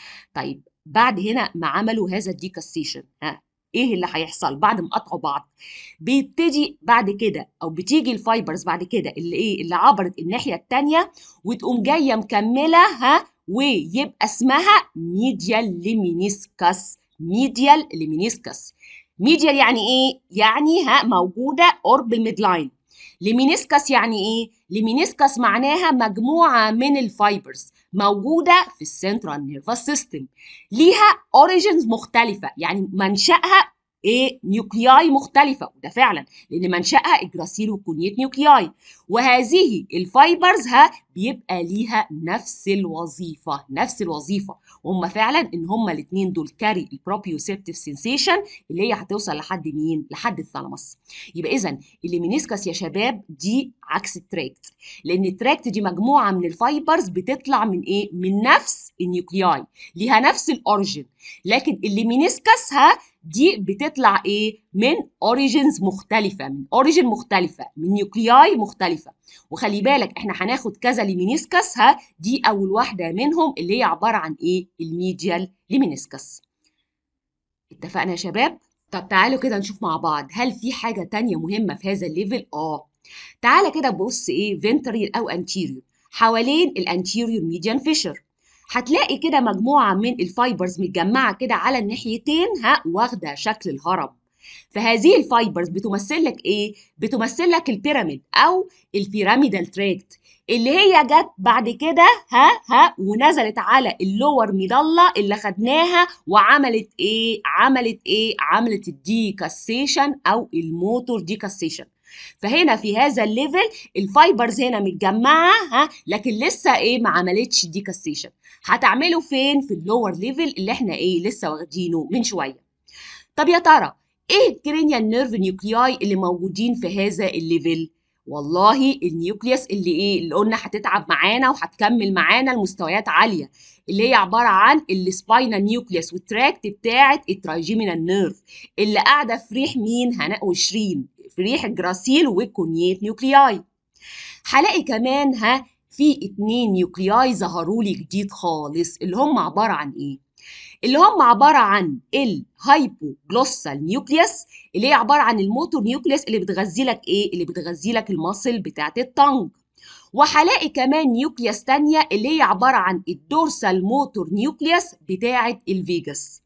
طيب بعد هنا ما عملوا هذا الديكاسيشن ها ايه اللي هيحصل بعد ما قطعوا بعض بيبتدي بعد كده او بتيجي الفايبرز بعد كده اللي ايه اللي عبرت الناحيه الثانيه وتقوم جايه مكمله ها ويبقى اسمها ميديال ليمينيسكس ميديال ليمينيسكس ميديال يعني ايه يعني ها موجوده قرب الميدلاين ليمينيسكس يعني ايه ليمينيسكس معناها مجموعه من الفايبرز موجوده في السنترال نيرفس سيستم ليها اوريجينز مختلفه يعني منشأها ايه نيوكلياي مختلفه وده فعلا لان منشأها الجراسيل والكونيت نيوكلياي وهذه الفايبرز ها بيبقى ليها نفس الوظيفه نفس الوظيفه وهم فعلا ان هم الاثنين دول كاري البروبيوسيبتيف سensation اللي هي هتوصل لحد مين لحد الثالاموس يبقى اذا الليمينيسكس يا شباب دي عكس التراكت لان التراكت دي مجموعه من الفايبرز بتطلع من ايه من نفس النيوكلياي ليها نفس الاوريجين لكن الليمينيسكس ها دي بتطلع ايه من اوريجينز مختلفه من اوريجين مختلفه من نيوكلياي مختلفه وخلي بالك احنا هناخد كذا ليمينيسكس ها دي اول واحده منهم اللي هي عباره عن ايه الميديال ليمينيسكس اتفقنا يا شباب طب تعالوا كده نشوف مع بعض هل في حاجه تانية مهمه في هذا الليفل اه تعالى كده بص ايه فينتريال او انتيريور حوالين الانتيريور ميديان فيشر هتلاقي كده مجموعه من الفايبرز متجمعه كده على الناحيتين ها واخده شكل الهرم فهذه الفايبرز بتمثل لك ايه بتمثل لك البيراميد او البيراميدال تراكت اللي هي جت بعد كده ها ها ونزلت على اللور ميدالا اللي خدناها وعملت ايه عملت ايه عملت الديكاسيشن او الموتور ديكاسيشن فهنا في هذا الليفل الفايبرز هنا متجمعه ها لكن لسه ايه ما عملتش ديكاسيشن هتعمله فين في اللور ليفل اللي احنا ايه لسه واخدينه من شويه طب يا ترى ايه الكرينيال نيرف نيوكلياي اللي موجودين في هذا الليفل والله النيوكليوس اللي ايه اللي قلنا هتتعب معانا وهتكمل معانا لمستويات عاليه اللي هي عباره عن السباينال نيوكليوس والتراكت بتاعه الترايجيمينال نيرف اللي قاعده في ريح مين هناء وشيرين في ريح الجراسيل والكونيت نيوكلياي هلاقي كمان ها في اتنين نيوكلياي ظهروا لي جديد خالص اللي هم عباره عن ايه اللي هم عباره عن الهايبوجلوسال نيوكليوس اللي هي عباره عن الموتور نيوكليوس اللي بتغذي لك ايه اللي بتغذي لك المصل بتاعه التنج وهلاقي كمان نيوكليوس تانية اللي هي عباره عن الدورسال موتور نيوكليوس بتاعه الفيجاس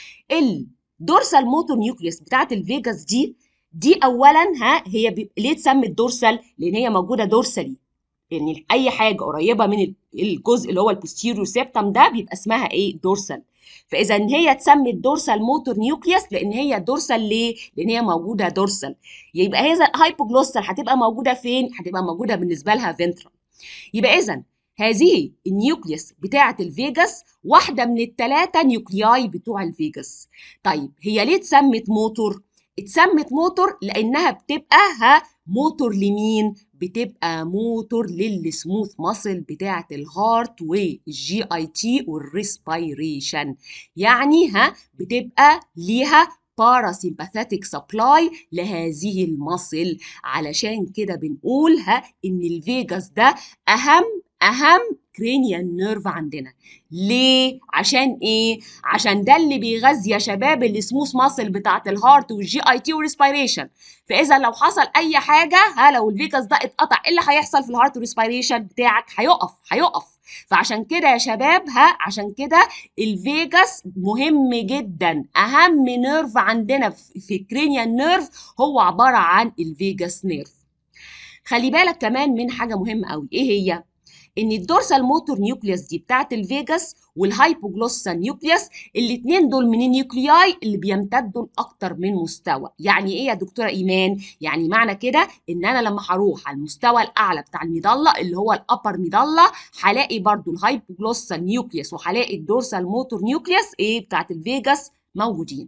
الدورسال موتور نيوكليوس بتاعه الفيجاس دي دي اولا ها هي بي... ليه اتسمت دورسال لان هي موجوده دورسالي يعني اي حاجه قريبه من الجزء اللي هو البوستيريور سيبتم ده بيبقى اسمها ايه دورسال فاذا هي اتسمت دورسال موتور نيوكليوس لان هي دورسال ليه لان هي موجوده دورسال يبقى هذا هايبوجلوسال هتبقى موجوده فين هتبقى موجوده بالنسبه لها فينترال يبقى اذا هذه النيوكليوس بتاعه الفيجاس واحده من الثلاثه نيوكلياي بتوع الفيجاس طيب هي ليه اتسمت موتور اتسمت موتور لانها بتبقى ها موتور لمين بتبقى موتور للسموث ماسل بتاعه الهارت والجي اي تي والريسبيريشن يعني ها بتبقى ليها parasympathetic supply لهذه المصل علشان كده بنقول ها ان الفيجاس ده اهم اهم كرينيال نيرف عندنا ليه عشان ايه عشان ده اللي بيغذي يا شباب السموث ماسل بتاعه الهارت والجي اي تي والريسبيريشن فاذا لو حصل اي حاجه ها لو الفيجاس ده اتقطع ايه اللي هيحصل في الهارت والريسبيريشن بتاعك هيقف هيقف فعشان كده يا شباب ها عشان كده الفيجاس مهم جدا اهم نيرف عندنا في الكرينيال نيرف هو عباره عن الفيجاس نيرف خلي بالك كمان من حاجه مهمه قوي ايه هي ان الدورسال موتور نيوكليوس دي بتاعت الفيجاس والهايبوجلوسا نيوكليوس الاثنين دول من النيوكلياي اللي بيمتدوا لاكتر من مستوى يعني ايه يا دكتوره ايمان يعني معنى كده ان انا لما هروح على المستوى الاعلى بتاع المظله اللي هو الابر مظله هلاقي برضو الهايبوجلوسا نيوكليوس وهلاقي الدورسال موتور نيوكليوس ايه بتاعت الفيجاس موجودين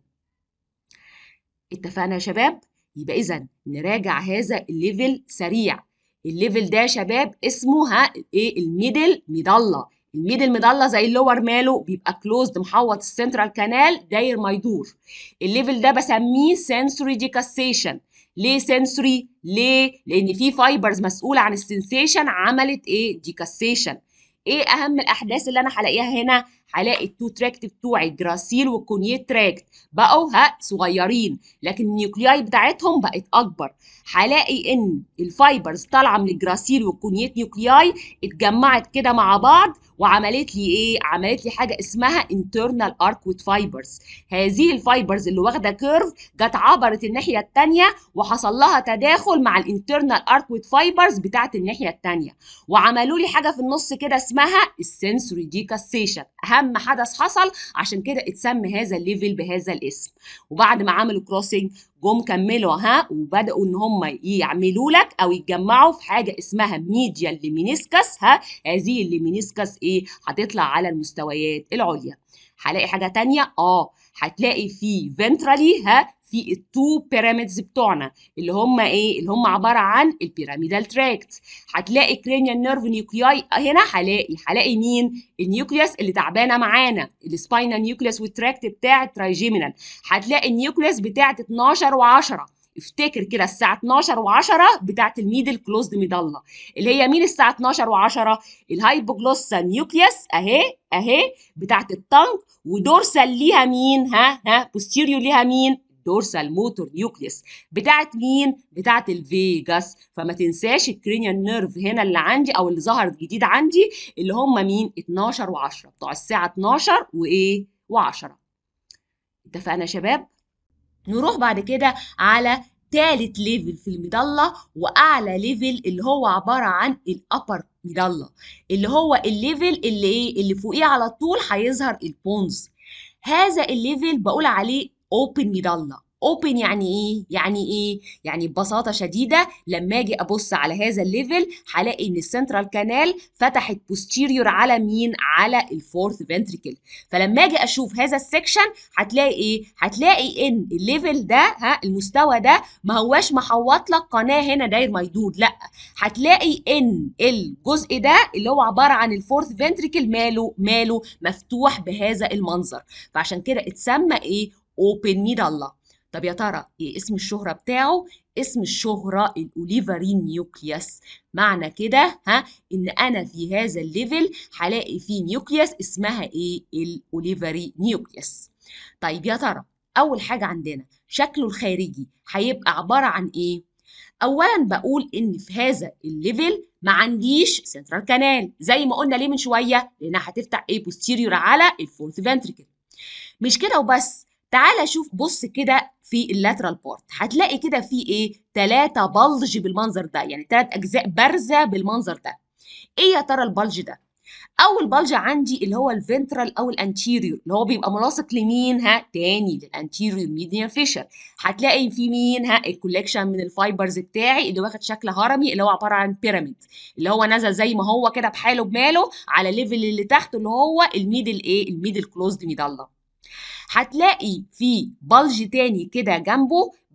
اتفقنا يا شباب يبقى اذا نراجع هذا الليفل سريع الليفل ده يا شباب اسمه ها ايه الميدل ميدالة الميدل ميدالة زي اللور ماله بيبقى كلوزد محوط السنترال كانال داير ما يدور الليفل ده بسميه سنسوري ديكاسيشن ليه سنسوري ليه لان في فايبرز مسؤوله عن السنسيشن عملت ايه ديكاسيشن ايه اهم الاحداث اللي انا هلاقيها هنا هلاقي التو تراكت بتوعي الجراسيل والكونيت تراكت بقوا ها صغيرين لكن النيوكلياي بتاعتهم بقت اكبر هلاقي ان الفايبرز طالعه من الجراسيل والكونيت نيوكلياي اتجمعت كده مع بعض وعملت لي ايه عملت لي حاجه اسمها internal arcuate fibers هذه الفايبرز اللي واخده كيرف جت عبرت الناحيه الثانيه وحصل لها تداخل مع الانترنال arcuate fibers بتاعت الناحيه الثانيه وعملوا لي حاجه في النص كده اسمها السنسوري ديكاسيشن اهم حدث حصل عشان كده اتسمى هذا الليفل بهذا الاسم وبعد ما عملوا كروسنج جم كملوا ها وبداوا ان هم يعملوا لك او يتجمعوا في حاجه اسمها ميديال ليمينيسكس ها هذه الليمينيسكس ايه هتطلع على المستويات العليا هلاقي حاجه تانية اه هتلاقي في فنترالي ها في التو بيراميدز بتوعنا اللي هم ايه اللي هم عباره عن البيراميدال تراكت هتلاقي كرينيال نيرف نيوكلياي هنا هلاقي هلاقي مين النيوكليوس اللي تعبانه معانا السباينال نيوكليوس والتراكت بتاع الترايجيمينال هتلاقي النيوكليوس بتاعت 12 و10 افتكر كده الساعة 12 و10 بتاعت الميدل كلوزد ميدالة اللي هي مين الساعة 12 و10 الهايبوجلوسا نيوكليوس اهي اهي بتاعت التانك ودورسال ليها مين ها ها بوستيريو ليها مين دورسال موتور نيوكليوس بتاعت مين بتاعت الفيجاس فما تنساش الكرينيال نيرف هنا اللي عندي او اللي ظهرت جديد عندي اللي هم مين 12 و10 بتوع الساعه 12 وايه و10 اتفقنا يا شباب نروح بعد كده على تالت ليفل في المظله واعلى ليفل اللي هو عباره عن الابر مظله اللي هو الليفل اللي ايه اللي فوقيه على طول هيظهر البونز هذا الليفل بقول عليه اوبن مظله اوبن يعني ايه يعني ايه يعني ببساطه شديده لما اجي ابص على هذا الليفل هلاقي ان السنترال كانال فتحت بوستيريور على مين على الفورث فنتريكل فلما اجي اشوف هذا السكشن هتلاقي ايه هتلاقي ان الليفل ده ها المستوى ده ما هواش محوط لك قناه هنا داير ما يدور لا هتلاقي ان الجزء ده اللي هو عباره عن الفورث فنتريكل ماله ماله مفتوح بهذا المنظر فعشان كده اتسمى ايه اوبن ميدالا طب يا ترى ايه اسم الشهرة بتاعه؟ اسم الشهرة الأوليفرين نيوكليوس معنى كده ها إن أنا في هذا الليفل هلاقي فيه نيوكليوس اسمها إيه؟ الأوليفري نيوكليوس طيب يا ترى أول حاجة عندنا شكله الخارجي هيبقى عبارة عن إيه؟ أولا بقول إن في هذا الليفل ما عنديش سنترال كانال زي ما قلنا ليه من شوية لأنها هتفتح إيه بوستيريور على الفورث فنتريكل مش كده وبس تعالى شوف بص كده في اللاترال بارت هتلاقي كده في ايه ثلاثة بلج بالمنظر ده يعني ثلاث اجزاء بارزة بالمنظر ده ايه يا ترى البلج ده اول بلج عندي اللي هو الفنترال او الانتيريور اللي هو بيبقى ملاصق لمين ها تاني للانتيريور ميديان فيشر هتلاقي في مين ها الكوليكشن من الفايبرز بتاعي اللي واخد شكل هرمي اللي هو عباره عن بيراميد اللي هو نزل زي ما هو كده بحاله بماله على الليفل اللي تحته اللي هو الميدل ايه الميدل كلوزد ميدالة هتلاقي في بلج تاني كده جنبه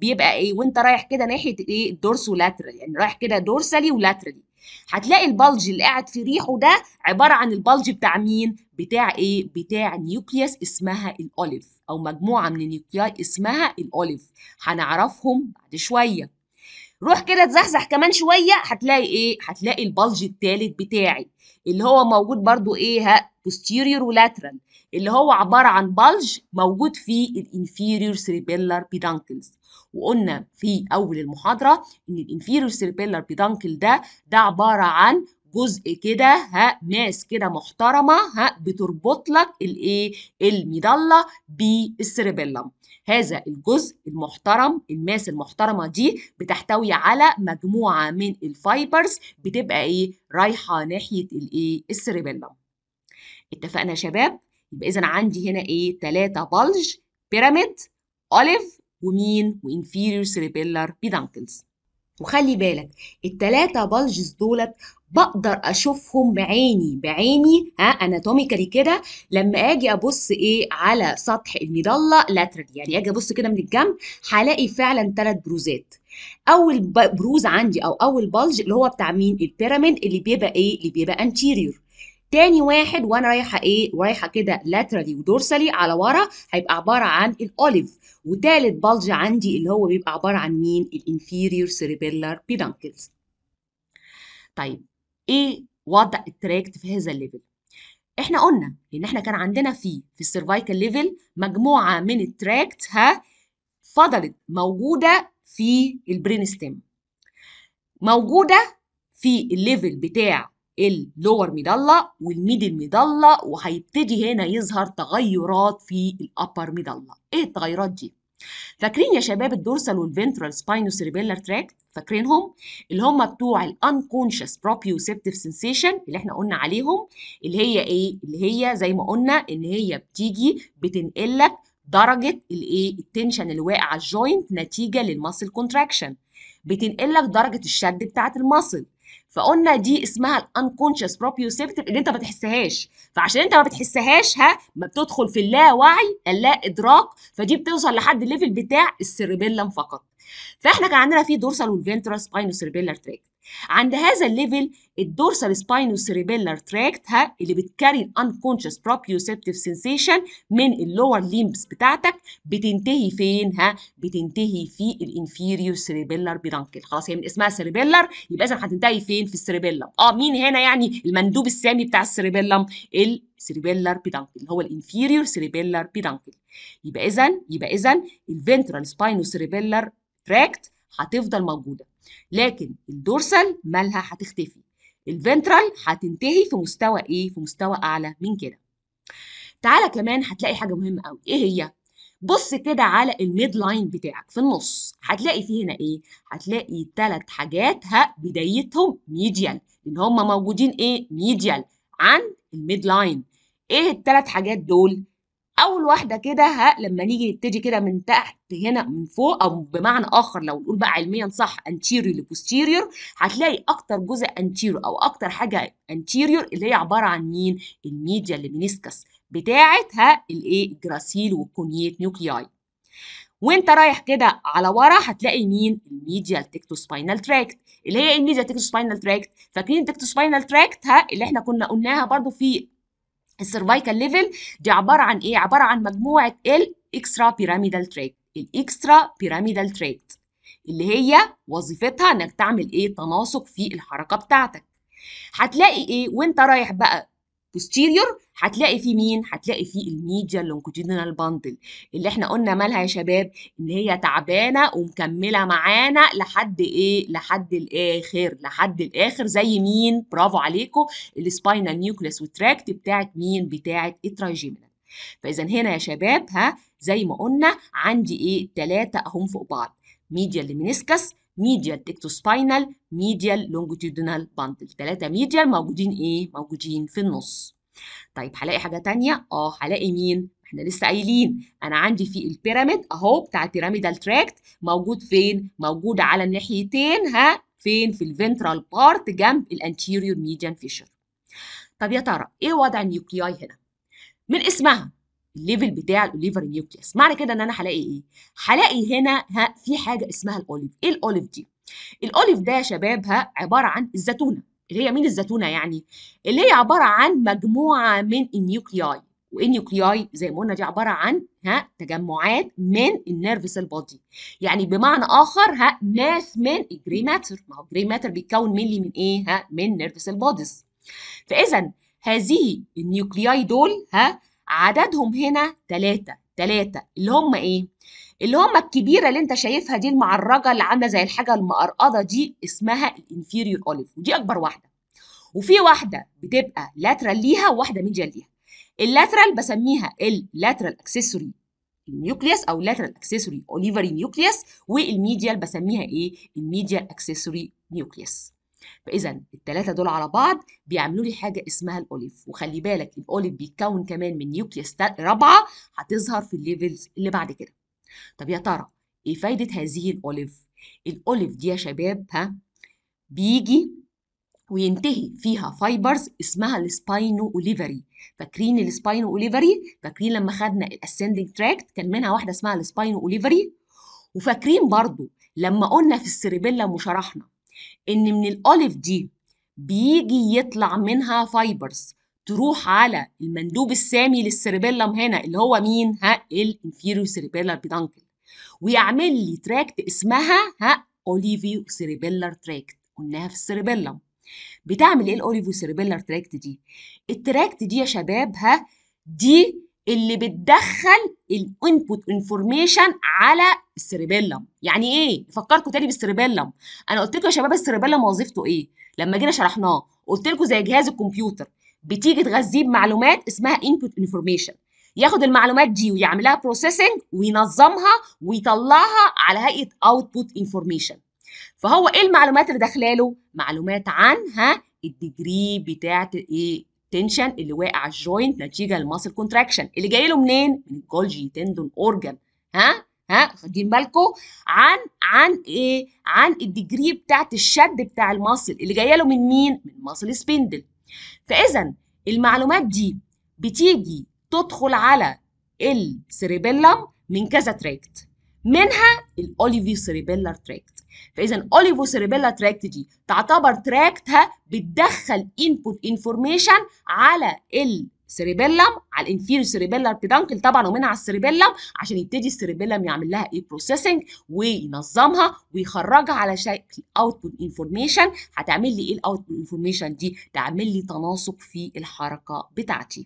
بيبقى ايه وانت رايح كده ناحيه ايه الدورسولاترال يعني رايح كده دورسالي ولاترالي هتلاقي البلج اللي قاعد في ريحه ده عباره عن البلج بتاع مين بتاع ايه بتاع نيوكليوس اسمها الاوليف او مجموعه من النيوكلياي اسمها الاوليف هنعرفهم بعد شويه روح كده تزحزح كمان شويه هتلاقي ايه هتلاقي البلج التالت بتاعي اللي هو موجود برضو ايه ها posterior ولاترال اللي هو عباره عن بلج موجود في الانفيريور سيريبيلار بيدانكلز وقلنا في اول المحاضره ان الانفيريور سيريبيلار بيدانكل ده ده عباره عن جزء كده ها ماس كده محترمه ها بتربط لك الايه الميدالة بالسيريبيلم هذا الجزء المحترم الماس المحترمه دي بتحتوي على مجموعه من الفايبرز بتبقى ايه رايحه ناحيه الايه السيريبيلم اتفقنا يا شباب يبقى اذا عندي هنا ايه ثلاثه بلج بيراميد اوليف ومين وانفيريور سيريبيلار بيدانكلز وخلي بالك التلاتة بلجز دولت بقدر اشوفهم بعيني بعيني ها اناتوميكالي كده لما اجي ابص ايه على سطح الميدالة لاترال يعني اجي ابص كده من الجنب هلاقي فعلا ثلاث بروزات اول بروز عندي او اول بلج اللي هو بتاع مين البيراميد اللي بيبقى ايه اللي بيبقى انتيريور تاني واحد وانا رايحه ايه رايحه كده لاترالي ودورسالي على ورا هيبقى عباره عن الاوليف وتالت بلج عندي اللي هو بيبقى عباره عن مين الانفيريور سيريبيلار بيدانكلز طيب ايه وضع التراكت في هذا الليفل احنا قلنا ان احنا كان عندنا في في السيرفايكال ليفل مجموعه من التراكت ها فضلت موجوده في البرين ستيم موجوده في الليفل بتاع اللور ميدالا والميدل ميدالا وهيبتدي هنا يظهر تغيرات في الابر ميدالا ايه التغيرات دي فاكرين يا شباب الدورسال والفنترال سباينو سيريبيلار تراكت فاكرينهم اللي هم بتوع الانكونشس بروبيوسيبتيف سنسيشن اللي احنا قلنا عليهم اللي هي ايه اللي هي زي ما قلنا ان هي بتيجي بتنقل لك درجه الايه التنشن اللي واقع على الجوينت نتيجه للماسل كونتراكشن بتنقل لك درجه الشد بتاعه الماسل فقلنا دي اسمها الانكونشس بروبيوسيبتيف اللي انت ما بتحسهاش فعشان انت ما بتحسهاش ها ما بتدخل في اللاوعي اللا ادراك فدي بتوصل لحد الليفل بتاع السيربيلم فقط فاحنا كان عندنا في دورسال والفنترال سباينو سيربيلار تراكت عند هذا الليفل الدورسال سباينو سيربيلار تراكت ها اللي بتكاري الانكونشس بروبيوسيبتيف سنسيشن من اللور ليمبس بتاعتك بتنتهي فين ها بتنتهي في الانفيريور سيربيلار بيدانكل خلاص هي من اسمها سيربيلار يبقى اذا هتنتهي فين في السيربيلم اه مين هنا يعني المندوب السامي بتاع السيربيلم السيربيلار بيدانكل اللي هو الانفيريور سيربيلار بيدانكل يبقى اذا يبقى اذا الفنترال سباينو سيربيلار تراكت هتفضل موجوده لكن الدورسال مالها هتختفي الفنترال هتنتهي في مستوى ايه في مستوى اعلى من كده تعالى كمان هتلاقي حاجه مهمه قوي ايه هي بص كده على الميد لاين بتاعك في النص هتلاقي فيه هنا ايه هتلاقي ثلاث حاجات ها بدايتهم ميديال لان هم موجودين ايه ميديال عن الميد لاين ايه الثلاث حاجات دول اول واحده كده ها لما نيجي نبتدي كده من تحت هنا من فوق او بمعنى اخر لو نقول بقى علميا صح anterior لبوستيريور هتلاقي اكتر جزء anterior او اكتر حاجه anterior اللي هي عباره عن مين الميديا المينيسكس بتاعه ها الايه الجراسيل والكونيت نيوكلياي وانت رايح كده على ورا هتلاقي مين الميديال تكتوسباينال تراكت اللي هي ايه الميديال تكتوسباينال تراكت فاكرين التكتوسباينال تراكت ها اللي احنا كنا قلناها برضو في السيرفايكال ليفل دي عباره عن ايه عباره عن مجموعه الاكسترا بيراميدال تراكت الاكسترا بيراميدال تراكت اللي هي وظيفتها انك تعمل ايه تناسق في الحركه بتاعتك هتلاقي ايه وانت رايح بقى posterior هتلاقي فيه مين؟ هتلاقي فيه الميديا لونجيتودينال باندل اللي احنا قلنا مالها يا شباب ان هي تعبانه ومكمله معانا لحد ايه؟ لحد الاخر لحد الاخر زي مين؟ برافو عليكم السباينال نيوكليس والتراكت بتاعت مين؟ بتاعت الترايجيمينال فاذا هنا يا شباب ها زي ما قلنا عندي ايه؟ ثلاثه اهم فوق بعض ميديا لمينيسكس ميديال تكتوسباينال ميديال لونجيتودينال باندل ثلاثه ميديال موجودين ايه موجودين في النص طيب هلاقي حاجه تانية اه هلاقي مين احنا لسه قايلين انا عندي في البيراميد اهو بتاع البيراميدال تراكت موجود فين موجود على الناحيتين ها فين في الفنترال بارت جنب الانتيريور ميديان فيشر طب يا ترى ايه وضع النيوكلياي هنا من اسمها الليفل بتاع الاوليفر نيوكليوس معنى كده ان انا هلاقي ايه هلاقي هنا ها في حاجه اسمها الاوليف ايه الاوليف دي الاوليف ده يا شباب ها عباره عن الزيتونه اللي هي مين الزيتونه يعني اللي هي عباره عن مجموعه من النيوكلياي والنيوكلياي زي ما قلنا دي عباره عن ها تجمعات من النيرف سيل بودي يعني بمعنى اخر ها ماس من الجري ماتر ما هو الجري ماتر بيتكون ملي من ايه ها من نيرف سيل بوديز فاذا هذه النيوكلياي دول ها عددهم هنا ثلاثة ثلاثة اللي هم ايه اللي هم الكبيره اللي انت شايفها دي المعرجه اللي عامله زي الحاجه المقرقضه دي اسمها الانفيريور اوليف ودي اكبر واحده وفي واحده بتبقى لاترال ليها وواحده ميديال ليها اللاترال بسميها اللاترال اكسسوري نيوكليوس او لاترال اكسسوري اوليفري نيوكليوس والميديال بسميها ايه الميديال اكسسوري نيوكليوس فاذا الثلاثه دول على بعض بيعملوا لي حاجه اسمها الاوليف وخلي بالك الاوليف بيتكون كمان من نيوكليوس رابعه هتظهر في الليفلز اللي بعد كده طب يا ترى ايه فايده هذه الاوليف الاوليف دي يا شباب ها بيجي وينتهي فيها فايبرز اسمها السباينو اوليفري فاكرين السباينو اوليفري فاكرين لما خدنا الاسندنج تراكت كان منها واحده اسمها السباينو اوليفري وفاكرين برضو لما قلنا في السيربيلا وشرحنا ان من الاوليف دي بيجي يطلع منها فايبرز تروح على المندوب السامي للسيربيلم هنا اللي هو مين ها الانفيريو سيربيلر بيدانكل ويعمل لي تراكت اسمها ها اوليفيو سيربيلر تراكت قلناها في السيربيلم بتعمل ايه الاوليفيو سيربيلر تراكت دي التراكت دي يا شباب ها دي اللي بتدخل الانبوت انفورميشن على السيربيلم يعني ايه فكركم تاني بالسيربيلم انا قلت لكم يا شباب السيربيلم وظيفته ايه لما جينا شرحناه قلت لكم زي جهاز الكمبيوتر بتيجي تغذيه بمعلومات اسمها input information ياخد المعلومات دي ويعملها بروسيسنج وينظمها ويطلعها على هيئه output information فهو ايه المعلومات اللي داخلاله معلومات عن ها الديجري بتاعت ايه تنشن اللي واقع على الجوينت نتيجه للماسل كونتراكشن اللي جاي له منين من الجولجي تندون اورجان ها ها خدين بالكم عن عن ايه عن الديجري بتاعت الشد بتاع الماسل اللي جايه له من مين من ماسل سبندل فاذا المعلومات دي بتيجي تدخل على السيريبيلم من كذا تراكت منها الاوليفي سيريبيلر تراكت فاذا الاوليفو سيريبيلر تراكت دي تعتبر تراكتها بتدخل انبوت انفورميشن على السيريبيلم على الانفيريور سيريبيلر بيدانكل طبعا ومنها على السيريبيلم عشان يبتدي السيريبيلم يعمل لها ايه بروسيسنج وينظمها ويخرجها على شكل اوتبوت انفورميشن هتعمل لي ايه الاوتبوت انفورميشن دي تعمل لي تناسق في الحركه بتاعتي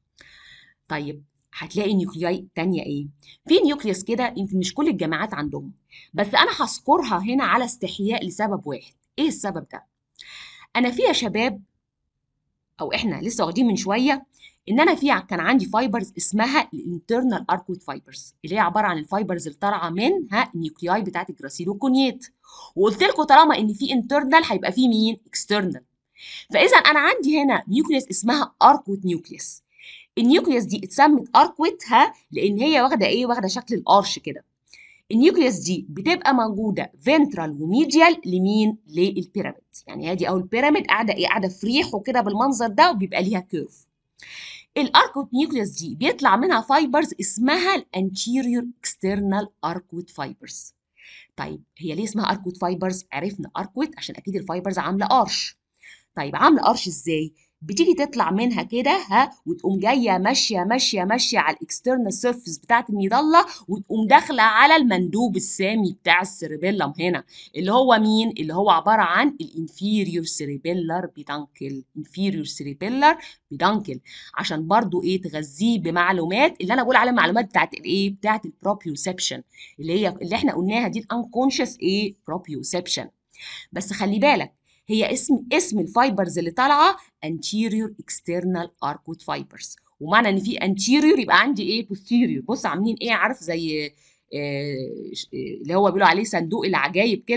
طيب هتلاقي نيوكلياي تانية ايه في نيوكليوس كده يمكن مش كل الجامعات عندهم بس انا هذكرها هنا على استحياء لسبب واحد ايه السبب ده انا في يا شباب او احنا لسه واخدين من شويه ان انا في كان عندي فايبرز اسمها الانترنال اركويد فايبرز اللي هي عباره عن الفايبرز اللي طالعه من ها النيوكلياي بتاعت الجراسيل والكونيات وقلت لكم طالما ان في انترنال هيبقى في مين اكسترنال فاذا انا عندي هنا نيوكليوس اسمها اركويد نيوكليوس النيوكليوس دي اتسمت اركويت ها لان هي واخده ايه واخده شكل الارش كده النيوكليوس دي بتبقى موجوده فنترال وميديال لمين للبيراميد يعني ادي او البيراميد قاعده ايه قاعده في ريحه كده بالمنظر ده وبيبقى ليها كيرف الاركوت نيوكليوس دي بيطلع منها فايبرز اسمها الانتيريور اكسترنال اركوت فايبرز طيب هي ليه اسمها اركوت فايبرز عرفنا اركوت عشان اكيد الفايبرز عامله ارش طيب عامله ارش ازاي بتيجي تطلع منها كده ها وتقوم جايه ماشيه ماشيه ماشيه على الاكسترنال سيرفيس بتاعت الميدالة وتقوم داخله على المندوب السامي بتاع السيربيلم هنا اللي هو مين اللي هو عباره عن الانفيريور سيربيلر بيدانكل انفيريور سيربيلر بيدانكل عشان برضو ايه تغذيه بمعلومات اللي انا بقول عليها معلومات بتاعت الايه بتاعت البروبيوسبشن اللي هي اللي احنا قلناها دي الانكونشس ايه بروبيوسبشن بس خلي بالك هي اسم اسم الفايبرز اللي طالعه anterior external arcuate fibers ومعنى ان في anterior يبقى عندي ايه posterior بص عاملين ايه عارف زي آه اللي هو بيقولوا عليه صندوق العجايب كده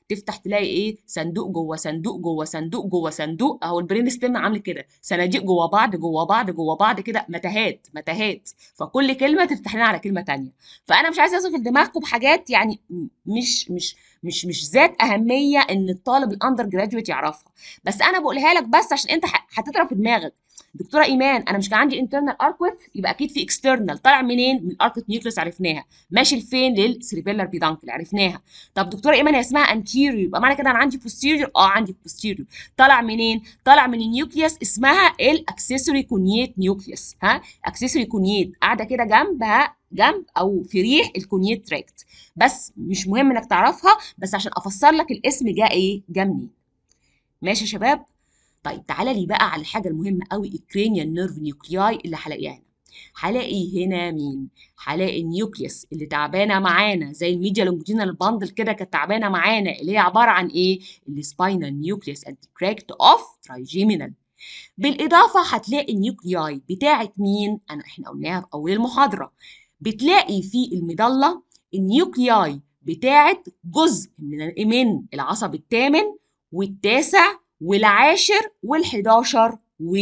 تفتح تلاقي ايه صندوق جوه صندوق جوه صندوق جوه صندوق اهو البرين ستيم عامل كده صناديق جوه بعض جوه بعض جوه بعض كده متاهات متاهات فكل كلمه تفتح لنا على كلمه تانية فانا مش عايزه اشغل دماغكم بحاجات يعني مش مش مش مش ذات اهميه ان الطالب الاندر جراديويت يعرفها بس انا بقولها لك بس عشان انت هتضرب في دماغك دكتوره ايمان انا مش كان عندي انترنال اركوت يبقى اكيد في اكسترنال طالع منين من الاركوت نيوكليس عرفناها ماشي لفين للسيريبيلار بيدانكل عرفناها طب دكتوره ايمان هي اسمها انتيريور يبقى معنى كده انا عندي بوستيريور اه عندي بوستيريور طالع منين طالع من النيوكليس اسمها الاكسسوري كونيت نيوكليس ها اكسسوري كونيت قاعده كده جنبها جنب او في ريح الكونيت تراكت بس مش مهم انك تعرفها بس عشان افسر لك الاسم جه ايه جه منين ماشي يا شباب طيب تعالى لي بقى على الحاجه المهمه قوي الكرينيال نيرف نيوكلياي اللي هلاقيها هنا هلاقي هنا مين هلاقي النيوكليوس اللي تعبانه معانا زي الميديا لونجيتودينال باندل كده كانت تعبانه معانا اللي هي عباره عن ايه السباينال نيوكليوس اند تراكت اوف ترايجيمينال بالاضافه هتلاقي النيوكلياي بتاعه مين انا احنا قلناها في اول المحاضره بتلاقي في المضله النيوكلياي بتاعه جزء من من العصب الثامن والتاسع والعاشر وال11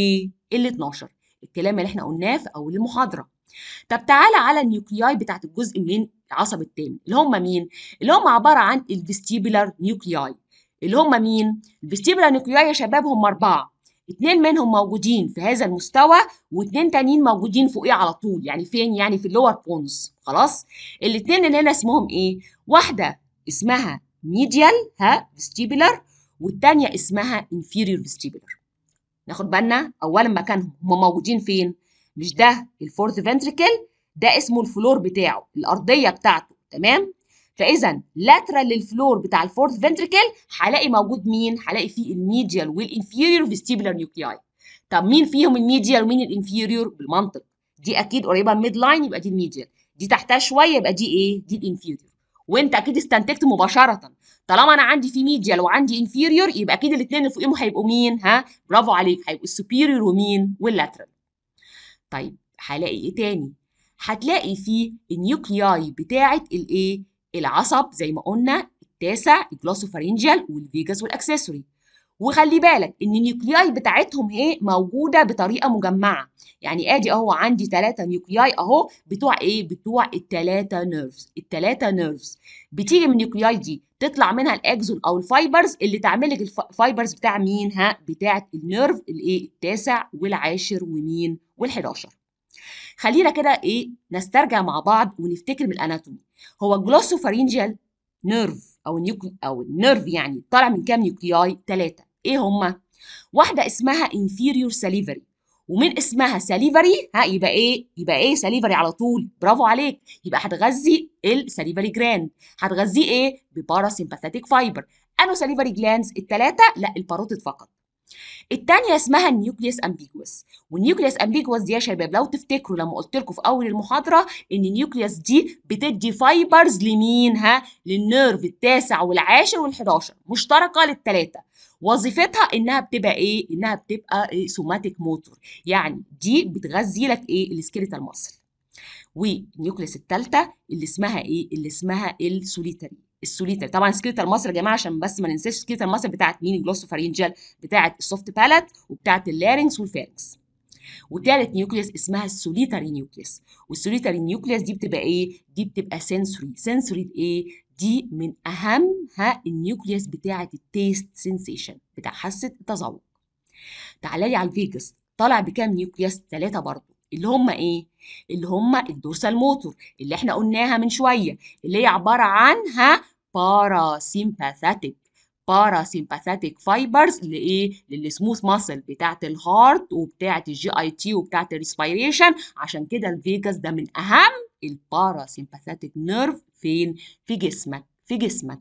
وال12 الكلام اللي احنا قلناه في اول المحاضره طب تعالى على النيوكلياي بتاعت الجزء من العصب التاني اللي هم مين اللي هم عباره عن الفيستيبولار نيوكلياي اللي هم مين الفيستيبولار نيوكلياي يا شباب هم اربعه اتنين منهم موجودين في هذا المستوى واتنين تانيين موجودين فوقيه على طول يعني فين يعني في اللور بونز خلاص الاتنين اللي هنا اسمهم ايه واحده اسمها ميديال ها فيستيبولار والتانية اسمها inferior vestibular ناخد بالنا اولا مكانهم هم موجودين فين مش ده الفورث فنتريكل ده اسمه الفلور بتاعه الارضيه بتاعته تمام فاذا لاترال للفلور بتاع الفورث فنتريكل هلاقي موجود مين هلاقي فيه الميديال والانفيريور فيستيبولار نيوكلياي طب مين فيهم الميديال ومين الانفيريور بالمنطق دي اكيد قريبه من ميد لاين يبقى دي الميديال دي تحتها شويه يبقى دي ايه دي الانفيريور وانت اكيد استنتجت مباشره طالما انا عندي في ميديال وعندي انفيريور يبقى اكيد الاثنين اللي فوقيهم هيبقوا مين ها برافو عليك هيبقوا السوبيريور ومين واللاترال طيب هلاقي ايه تاني هتلاقي في النيوكلياي بتاعه الايه العصب زي ما قلنا التاسع الجلوسوفارينجيال والفيجاس والاكسسوري وخلي بالك ان النيوكلياي بتاعتهم ايه موجوده بطريقه مجمعه يعني ادي اهو عندي ثلاثه نيوكلياي اهو بتوع ايه بتوع الثلاثه نيرفز الثلاثه نيرفز بتيجي من النيوكلياي دي تطلع منها الاكزون او الفايبرز اللي تعمل لك الفايبرز بتاع مين ها بتاعه النيرف الايه التاسع والعاشر ومين وال11 خلينا كده ايه نسترجع مع بعض ونفتكر بالاناتومي هو الجلوسوفارينجيال نيرف او النيوكلي او النيرف يعني طالع من كام نيوكلياي ثلاثه ايه هما واحده اسمها inferior salivary ومن اسمها ساليفري ها يبقى ايه يبقى ايه ساليفري على طول برافو عليك يبقى هتغذي الساليفري جراند هتغذيه ايه بباراسيمباثيك فايبر انو ساليفري جلاندز الثلاثه لا الباروتيد فقط الثانيه اسمها النيوكليوس امبيجوس والنيوكليوس امبيجوس دي يا شباب لو تفتكروا لما قلت لكم في اول المحاضره ان النيوكليوس دي بتدي فايبرز لمين ها للنيرف التاسع والعاشر والحداشر مشتركه للثلاثه وظيفتها انها بتبقى ايه انها بتبقى إيه سوماتيك موتور يعني دي بتغذي لك ايه السكيليتال ماسل والنيوكليس الثالثه اللي اسمها ايه اللي اسمها السوليتري السوليتري طبعا سكيليتال ماسل يا جماعه عشان بس ما ننساش سكيليتال ماسل بتاعت مين الجلوسوفارينجال بتاعت السوفت بالات وبتاعت اللارynx والفارنكس وتالت نيوكليس اسمها السوليتري نيوكليس والسوليتري نيوكليس دي بتبقى ايه دي بتبقى سنسوري سنسوري ايه دي من اهمها النيوكليوس بتاعه التيست سensation بتاع حاسه التذوق تعالى لي على الفيجاس طالع بكام نيوكليوس ثلاثه برضه اللي هم ايه اللي هم الدورسال موتور اللي احنا قلناها من شويه اللي هي عباره عنها باراسيمباثيك باراسيمباثيك فايبرز لايه للسموث ماسل بتاعه الهارت وبتاعه الجي اي تي وبتاعه الريسبيريشن عشان كده الفيجاس ده من اهم الباراسيمباثيك نيرف فين في جسمك في جسمك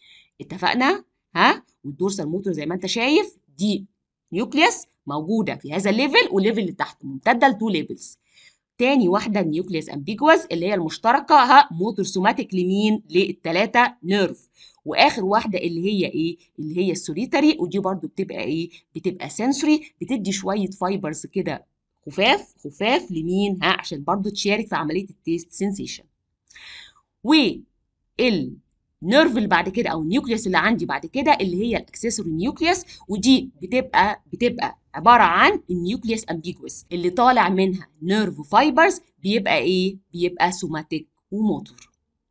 اتفقنا ها والدورسال موتور زي ما انت شايف دي نيوكليوس موجوده في هذا الليفل والليفل اللي تحت ممتده لتو ليفلز تاني واحده النيوكليوس امبيجوس اللي هي المشتركه ها موتور سوماتيك لمين للثلاثه نيرف واخر واحده اللي هي ايه اللي هي السوليتري ودي برضو بتبقى ايه بتبقى سنسوري بتدي شويه فايبرز كده خفاف خفاف لمين ها عشان برضو تشارك في عمليه التيست سensation النيرف اللي بعد كده او النيوكليوس اللي عندي بعد كده اللي هي الاكسسوري نيوكليوس ودي بتبقى بتبقى عباره عن النيوكليوس امبيجوس اللي طالع منها نيرف فايبرز بيبقى ايه بيبقى سوماتيك وموتور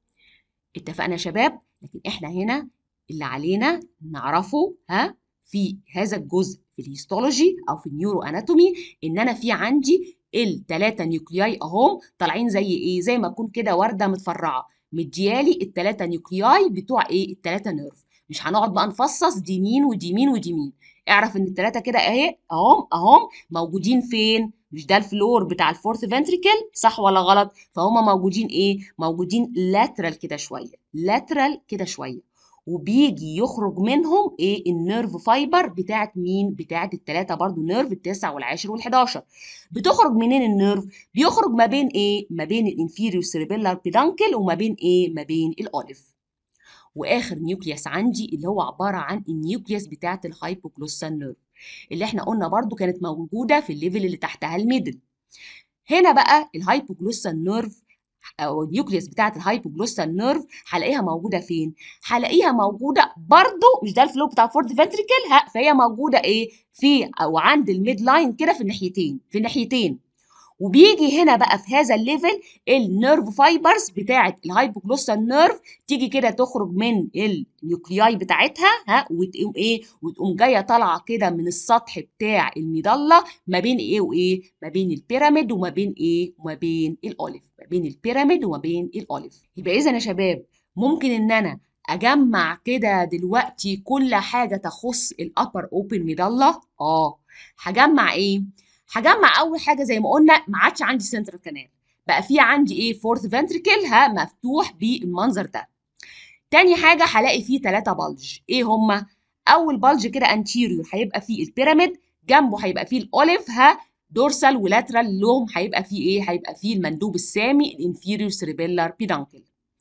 اتفقنا يا شباب لكن احنا هنا اللي علينا نعرفه ها في هذا الجزء في الهيستولوجي او في النيورو اناتومي ان انا في عندي الثلاثه نيوكلياي اهم طالعين زي ايه زي ما تكون كده ورده متفرعه مديالي الثلاثه نيوكلياي بتوع ايه الثلاثه نيرف مش هنقعد بقى نفصص دي مين ودي مين ودي مين اعرف ان الثلاثه كده اهي اهم اهم موجودين فين مش ده الفلور بتاع الفورث فنتريكل صح ولا غلط فهم موجودين ايه موجودين لاترال كده شويه لاترال كده شويه وبيجي يخرج منهم ايه النيرف فايبر بتاعت مين بتاعت الثلاثه برضو نيرف التاسع والعاشر والحداشر بتخرج منين النيرف بيخرج ما بين ايه ما بين الانفيريور سيربيلار بيدانكل وما بين ايه ما بين الاوليف واخر نيوكليوس عندي اللي هو عباره عن النيوكليوس بتاعت الهايبوجلوسال نيرف اللي احنا قلنا برضو كانت موجوده في الليفل اللي تحتها الميدل هنا بقى الهايبوجلوسال نيرف او النيوكليوس بتاعه الهايبوجلوسال نيرف هلاقيها موجوده فين هلاقيها موجوده برضو مش ده الفلو بتاع الفورد فنتريكل ها فهي موجوده ايه في او عند الميد لاين كده في الناحيتين في الناحيتين وبيجي هنا بقى في هذا الليفل النيرف فايبرز بتاعه الهايبوجلوسال نيرف تيجي كده تخرج من النيوكلياي بتاعتها ها وتقوم ايه وتقوم جايه طالعه كده من السطح بتاع الميدالة ما بين ايه وايه ما بين البيراميد وما بين ايه وما بين الاوليف ما بين البيراميد وما بين الاوليف يبقى اذا يا شباب ممكن ان انا اجمع كده دلوقتي كل حاجه تخص الابر اوبن ميدالة اه هجمع ايه هجمع اول حاجه زي ما قلنا ما عادش عندي سنترال كانال بقى في عندي ايه فورث فنتريكل ها مفتوح بالمنظر ده تاني حاجه هلاقي فيه ثلاثه بلج ايه هما اول بلج كده انتيريور هيبقى فيه البيراميد جنبه هيبقى فيه الاوليف ها دورسال ولاترال لهم هيبقى فيه ايه هيبقى فيه المندوب السامي الانفيريور سيربيلار بيدانكل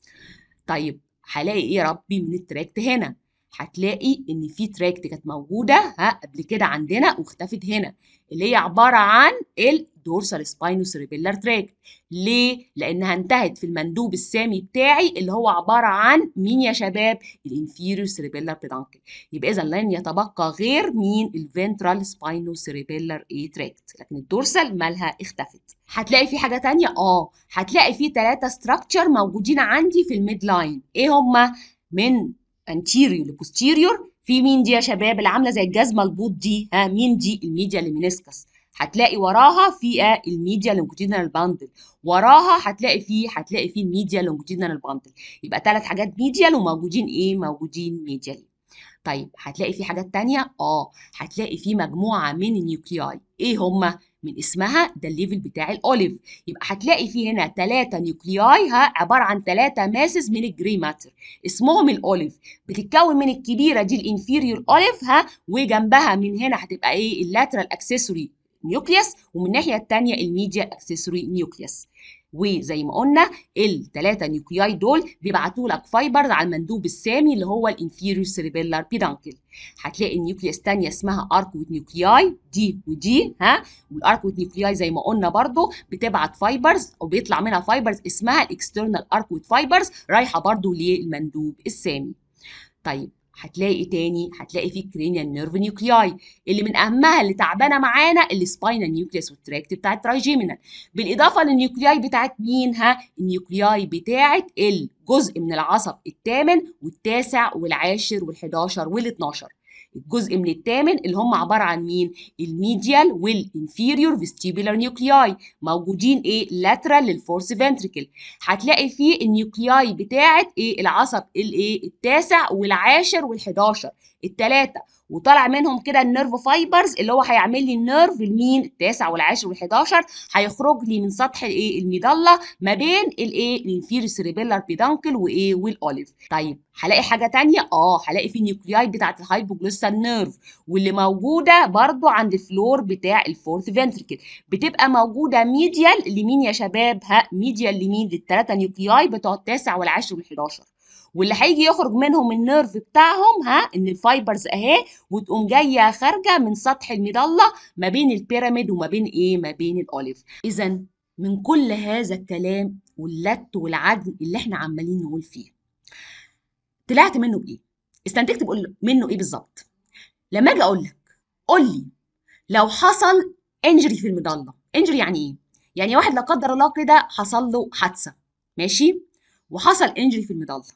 طيب هلاقي ايه يا ربي من التراكت هنا هتلاقي ان في تراكت كانت موجوده ها قبل كده عندنا واختفت هنا اللي هي عباره عن الدورسال سباينو سيربيلار تراكت ليه لانها انتهت في المندوب السامي بتاعي اللي هو عباره عن مين يا شباب الانفيريور سيربيلار بيدانكل يبقى اذا لن يتبقى غير مين الفنترال سباينو سيربيلار اي تراكت لكن الدورسال مالها اختفت هتلاقي في حاجه تانية اه هتلاقي في ثلاثه ستراكشر موجودين عندي في الميد لاين ايه هما من anterior لبوستيريور في مين دي يا شباب اللي عامله زي الجزمه البوط دي ها مين دي الميديا لمينيسكس هتلاقي وراها في الميديا لونجيتودينال باندل وراها هتلاقي فيه هتلاقي فيه الميديا لونجيتودينال باندل يبقى ثلاث حاجات ميديال وموجودين ايه موجودين ميديال طيب هتلاقي في حاجات تانية اه هتلاقي في مجموعه من النيوكلياي ايه هما من اسمها ده الليفل بتاع الاوليف يبقى هتلاقي في هنا ثلاثه نيوكلياي ها عباره عن ثلاثه ماسز من الجري ماتر اسمهم الاوليف بتتكون من الكبيره دي الانفيريور اوليف ها وجنبها من هنا هتبقى ايه اللاترال اكسسوري نيوكليوس ومن الناحيه الثانيه الميديا اكسسوري نيوكليوس وزي ما قلنا الثلاثه نيوكلياي دول بيبعتوا لك فايبرز على المندوب السامي اللي هو الانفيريور سيربيلار بيدانكل هتلاقي النيوكليوس ثانيه اسمها اركوت نيوكلياي دي ودي ها والاركوت نيوكلياي زي ما قلنا برضو بتبعت فايبرز او بيطلع منها فايبرز اسمها الاكسترنال اركوت فايبرز رايحه برضو للمندوب السامي طيب هتلاقي ايه تاني هتلاقي في كرينيال نيرف نيوكلياي اللي من اهمها اللي تعبانه معانا السباينال نيوكليس والتراكت بتاعت ترايجيمينال بالاضافه للنيوكلياي بتاعت مين ها النيوكلياي بتاعت الجزء من العصب الثامن والتاسع والعاشر والحداشر وال12 الجزء من الثامن اللي هم عباره عن مين الميديال والانفيريور فيستيبولار نيوكلياي موجودين ايه لاترال للفورس فنتريكل هتلاقي فيه النيوكلياي بتاعه ايه العصب الايه التاسع والعاشر والحداشر الثلاثه وطلع منهم كده النيرف فايبرز اللي هو هيعمل لي النيرف المين التاسع والعاشر والحداشر هيخرج لي من سطح الايه الميدالة ما بين الايه الانفيريور سيريبيلار بيدانكل وايه والاوليف طيب هلاقي حاجه تانية اه هلاقي في النيوكلياي بتاعه الهايبوجلوسال نيرف واللي موجوده برضو عند الفلور بتاع الفورث فنتريكل بتبقى موجوده ميديال لمين يا شباب ها ميديال لمين للثلاثه نيوكلياي بتوع التاسع والعاشر والحداشر واللي هيجي يخرج منهم النيرف بتاعهم ها ان الفايبرز اهي وتقوم جايه خارجه من سطح المظله ما بين البيراميد وما بين ايه ما بين الاوليف اذا من كل هذا الكلام واللت والعجن اللي احنا عمالين نقول فيه طلعت منه بايه استنتجت بقول منه ايه بالظبط لما اجي اقول لك قول لي لو حصل انجري في المظله انجري يعني ايه يعني واحد لا قدر الله كده حصل له حادثه ماشي وحصل انجري في المظله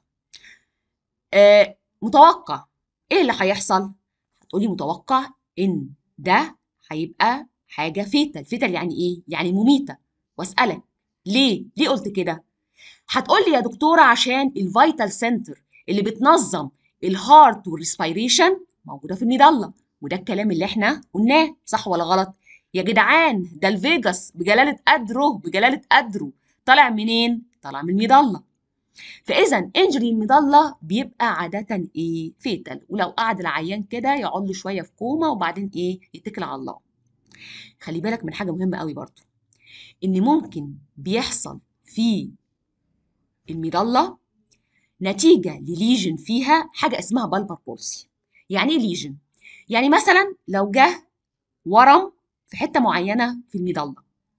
آه متوقع ايه اللي هيحصل هتقولي متوقع ان ده هيبقى حاجه فيتال فيتال يعني ايه يعني مميته واسالك ليه ليه قلت كده هتقول لي يا دكتوره عشان الفيتال سنتر اللي بتنظم الهارت والريسبيريشن موجوده في المظله وده الكلام اللي احنا قلناه صح ولا غلط يا جدعان ده الفيجاس بجلاله قدره بجلاله قدره طالع منين طالع من المظله فاذا انجري المظله بيبقى عاده ايه فيتال ولو قعد العيان كده يقعد له شويه في كوما وبعدين ايه يتكل على الله خلي بالك من حاجه مهمه قوي برضو ان ممكن بيحصل في المظله نتيجه لليجن فيها حاجه اسمها بالبر بولسي يعني ايه ليجن يعني مثلا لو جه ورم في حته معينه في المظله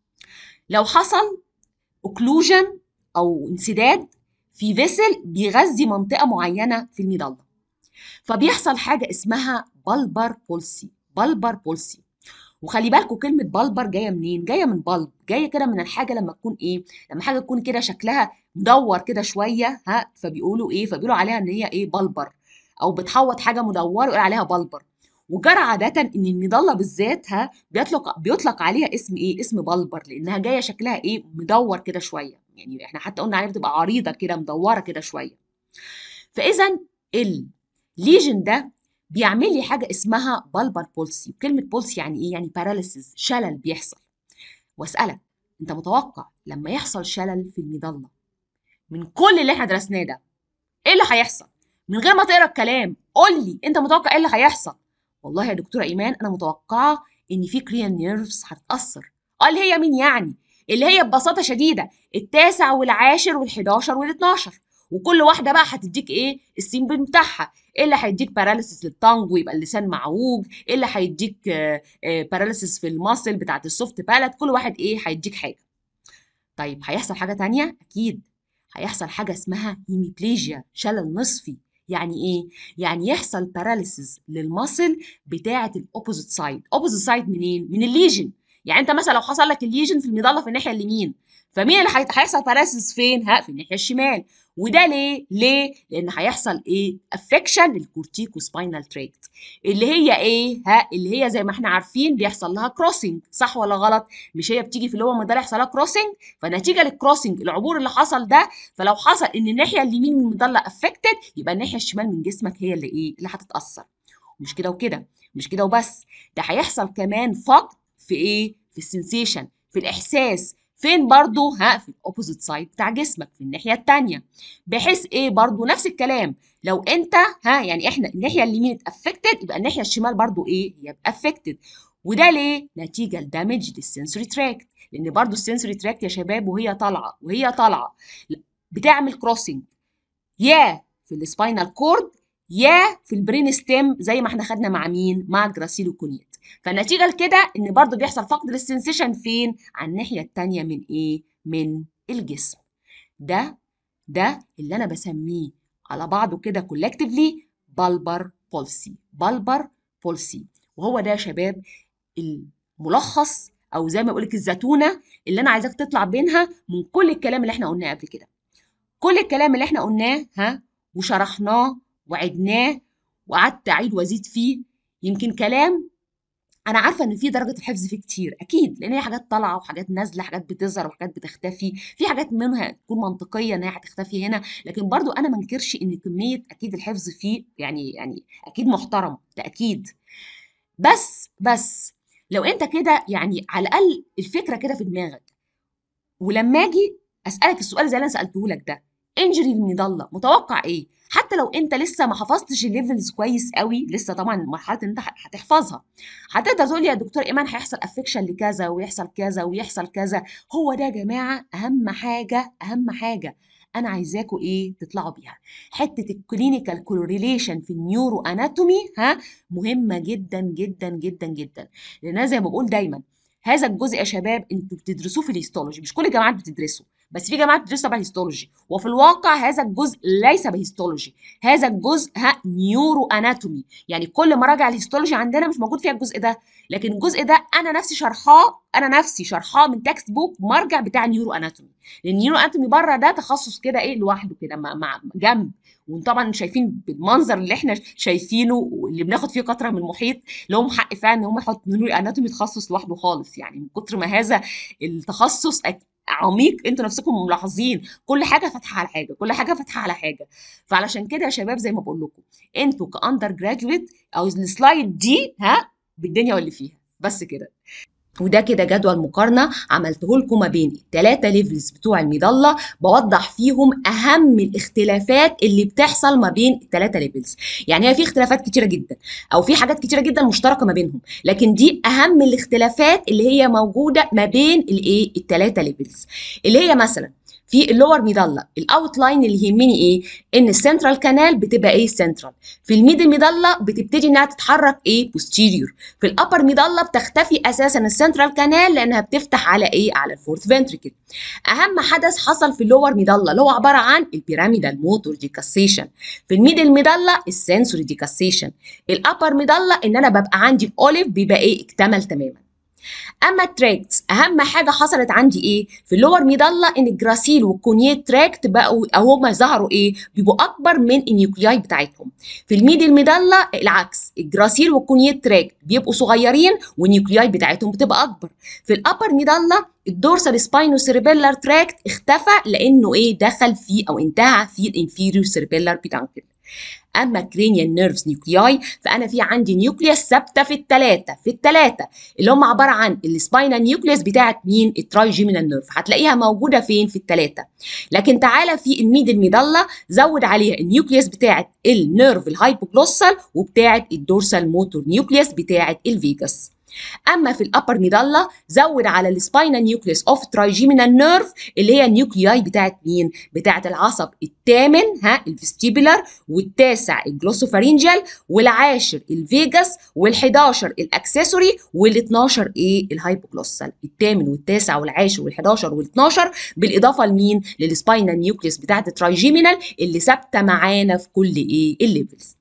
لو حصل اوكلوجن او انسداد في فيسل بيغذي منطقه معينه في المظله فبيحصل حاجه اسمها بالبر بولسي بالبر بولسي وخلي بالكم كلمه بالبر جايه منين جايه من بلب جايه كده من الحاجه لما تكون ايه لما حاجه تكون كده شكلها مدور كده شويه ها فبيقولوا ايه فبيقولوا عليها ان هي ايه بلبر او بتحوط حاجه مدوره يقول عليها بلبر وجرى عادة إن المظلة بالذات ها بيطلق بيطلق عليها اسم إيه؟ اسم بلبر لأنها جاية شكلها إيه؟ مدور كده شوية، يعني إحنا حتى قلنا عليها بتبقى عريضة كده مدورة كده شوية. فإذا الليجن ده بيعمل لي حاجة اسمها بلبر بولسي، كلمة بولسي يعني إيه؟ يعني باراليسيس شلل بيحصل. وأسألك أنت متوقع لما يحصل شلل في المظلة من كل اللي إحنا درسناه ده إيه اللي هيحصل؟ من غير ما تقرا الكلام قول لي أنت متوقع إيه اللي هيحصل؟ والله يا دكتوره ايمان انا متوقعه ان في كريان نيرفز هتتاثر قال هي مين يعني اللي هي ببساطه شديده التاسع والعاشر والحداشر والاتناشر وكل واحده بقى هتديك ايه السيمبل بتاعها ايه اللي هيديك باراليسيس للتانج ويبقى اللسان معوج ايه اللي هيديك باراليسيس في الماسل بتاعت السوفت بالات كل واحد ايه هيديك حاجه طيب هيحصل حاجه تانية اكيد هيحصل حاجه اسمها هيميبليجيا شلل نصفي يعني ايه؟ يعني يحصل باراليسيس للمصل بتاعه الاوبوزيت سايد، اوبوزيت سايد منين؟ من الليجن، يعني انت مثلا لو حصل لك الليجن في المظله في الناحيه اليمين، فمين اللي هيحصل باراليسيس فين؟ ها في الناحيه الشمال، وده ليه؟ ليه؟ لان هيحصل ايه؟ افكشن للكورتيكو سباينال تراكت، اللي هي ايه؟ ها اللي هي زي ما احنا عارفين بيحصل لها كروسنج، صح ولا غلط؟ مش هي بتيجي في اللي هو المظله يحصل لها كروسنج، فنتيجه للكروسنج العبور اللي حصل ده فلو حصل ان الناحيه اليمين من المظله افكتد يبقى الناحيه الشمال من جسمك هي اللي ايه؟ اللي هتتاثر. مش كده وكده، مش كده وبس، ده هيحصل كمان فقد في ايه؟ في السنسيشن، في الاحساس، فين برضو ها في الاوبوزيت سايد بتاع جسمك في الناحيه الثانيه بحيث ايه برضو نفس الكلام لو انت ها يعني احنا الناحيه اليمين اتافكتد يبقى الناحيه الشمال برضو ايه هي افكتد وده ليه نتيجه لدامج للسنسوري تراكت لان برضو السنسوري تراكت يا شباب وهي طالعه وهي طالعه بتعمل كروسنج يا في السباينال كورد يا في البرين ستيم زي ما احنا خدنا مع مين مع الجراسيلو كونيت فالنتيجه لكده ان برضو بيحصل فقد للسنسيشن فين على الناحيه الثانيه من ايه من الجسم ده ده اللي انا بسميه على بعضه كده كولكتيفلي بالبر بولسي بالبر بولسي وهو ده يا شباب الملخص او زي ما بقول لك الزتونه اللي انا عايزاك تطلع بينها من كل الكلام اللي احنا قلناه قبل كده كل الكلام اللي احنا قلناه ها وشرحناه وعدناه وقعدت اعيد وازيد فيه يمكن كلام انا عارفه ان في درجه الحفظ فيه كتير اكيد لان هي حاجات طالعه وحاجات نازله حاجات بتظهر وحاجات بتختفي في حاجات منها تكون منطقيه ان هي هتختفي هنا لكن برضو انا ما انكرش ان كميه اكيد الحفظ فيه يعني يعني اكيد محترم ده اكيد بس بس لو انت كده يعني على الاقل الفكره كده في دماغك ولما اجي اسالك السؤال زي اللي انا سالته لك ده انجري المظله متوقع ايه حتى لو انت لسه ما حفظتش الليفلز كويس قوي لسه طبعا مرحله انت هتحفظها هتقدر تقول لي يا دكتور ايمان هيحصل افكشن لكذا ويحصل كذا ويحصل كذا هو ده يا جماعه اهم حاجه اهم حاجه انا عايزاكم ايه تطلعوا بيها حته الكلينيكال كوريليشن في النيورو اناتومي ها مهمه جدا جدا جدا جدا لان انا زي ما بقول دايما هذا الجزء يا شباب انتوا بتدرسوه في الهيستولوجي مش كل الجامعات بتدرسه بس في جماعه بتدرسها بالهيستولوجي وفي الواقع هذا الجزء ليس بهيستولوجي هذا الجزء ها نيورو اناتومي يعني كل ما راجع الهيستولوجي عندنا مش موجود فيها الجزء ده لكن الجزء ده انا نفسي شرحاه انا نفسي شرحاه من تكست بوك مرجع بتاع نيورو اناتومي لان النيورو اناتومي بره ده تخصص كده ايه لوحده كده مع, مع جنب وطبعا شايفين بالمنظر اللي احنا شايفينه واللي بناخد فيه قطره من المحيط لهم حق فعلا ان هم يحطوا نيورو اناتومي تخصص لوحده خالص يعني من كتر ما هذا التخصص عميق انتوا نفسكم ملاحظين كل حاجه فاتحه على حاجه كل حاجه فاتحه على حاجه فعلشان كده يا شباب زي ما بقول لكم انتوا كاندر جراجويت او السلايد دي ها بالدنيا واللي فيها بس كده وده كده جدول مقارنة عملته لكم ما بين التلاتة ليفلز بتوع المظلة بوضح فيهم أهم الاختلافات اللي بتحصل ما بين التلاتة ليفلز يعني هي في اختلافات كتيرة جدا أو في حاجات كتيرة جدا مشتركة ما بينهم لكن دي أهم الاختلافات اللي هي موجودة ما بين الإيه التلاتة ليفلز اللي هي مثلا في اللور ميدالا الاوتلاين اللي يهمني ايه ان السنترال كانال بتبقى ايه سنترال في الميدل ميدالا بتبتدي انها تتحرك ايه بوستيريور في الابر ميدالا بتختفي اساسا السنترال كانال لانها بتفتح على ايه على الفورث فنتريكل اهم حدث حصل في اللور ميدالا اللي هو عباره عن البيراميدال موتور ديكاسيشن في الميدل ميدالا السنسوري ديكاسيشن الابر ميدالا ان انا ببقى عندي اوليف بيبقى ايه اكتمل تماما اما التراكتس اهم حاجه حصلت عندي ايه في اللور ميدالا ان الجراسيل والكونيات تراكت بقوا او هم ظهروا ايه بيبقوا اكبر من النيوكلياي بتاعتهم في الميدل ميدالا العكس الجراسيل والكونيات تراكت بيبقوا صغيرين والنيوكلياي بتاعتهم بتبقى اكبر في الابر ميدالا الدورسال سباينو سيربيلار تراكت اختفى لانه ايه دخل فيه او انتهى في الانفيريور سيربيلار بيدانكل اما كرينيال نيرفز نيوكلياي فانا في عندي نيوكليوس ثابته في الثلاثه في الثلاثه اللي هم عباره عن السباينال نيوكليوس بتاعت مين الترايجيمينال نيرف هتلاقيها موجوده فين في الثلاثه لكن تعالى في الميدل ميدالا زود عليها النيوكليوس بتاعت النيرف الهايبوجلوسال وبتاعت الدورسال موتور نيوكليوس بتاعت الفيجاس اما في الابر ميدالا زود على السباينال نيوكليوس اوف ترايجيمينال نيرف اللي هي النيوكلياي بتاعت مين بتاعت العصب الثامن ها الفستيبولار والتاسع الجلوسوفارينجال والعاشر الفيجاس وال11 الاكسسوري وال12 ايه الهايبوجلوسال الثامن والتاسع والعاشر وال11 وال12 بالاضافه لمين للسباينال نيوكليوس بتاعت الترايجيمينال اللي ثابته معانا في كل ايه الليفلز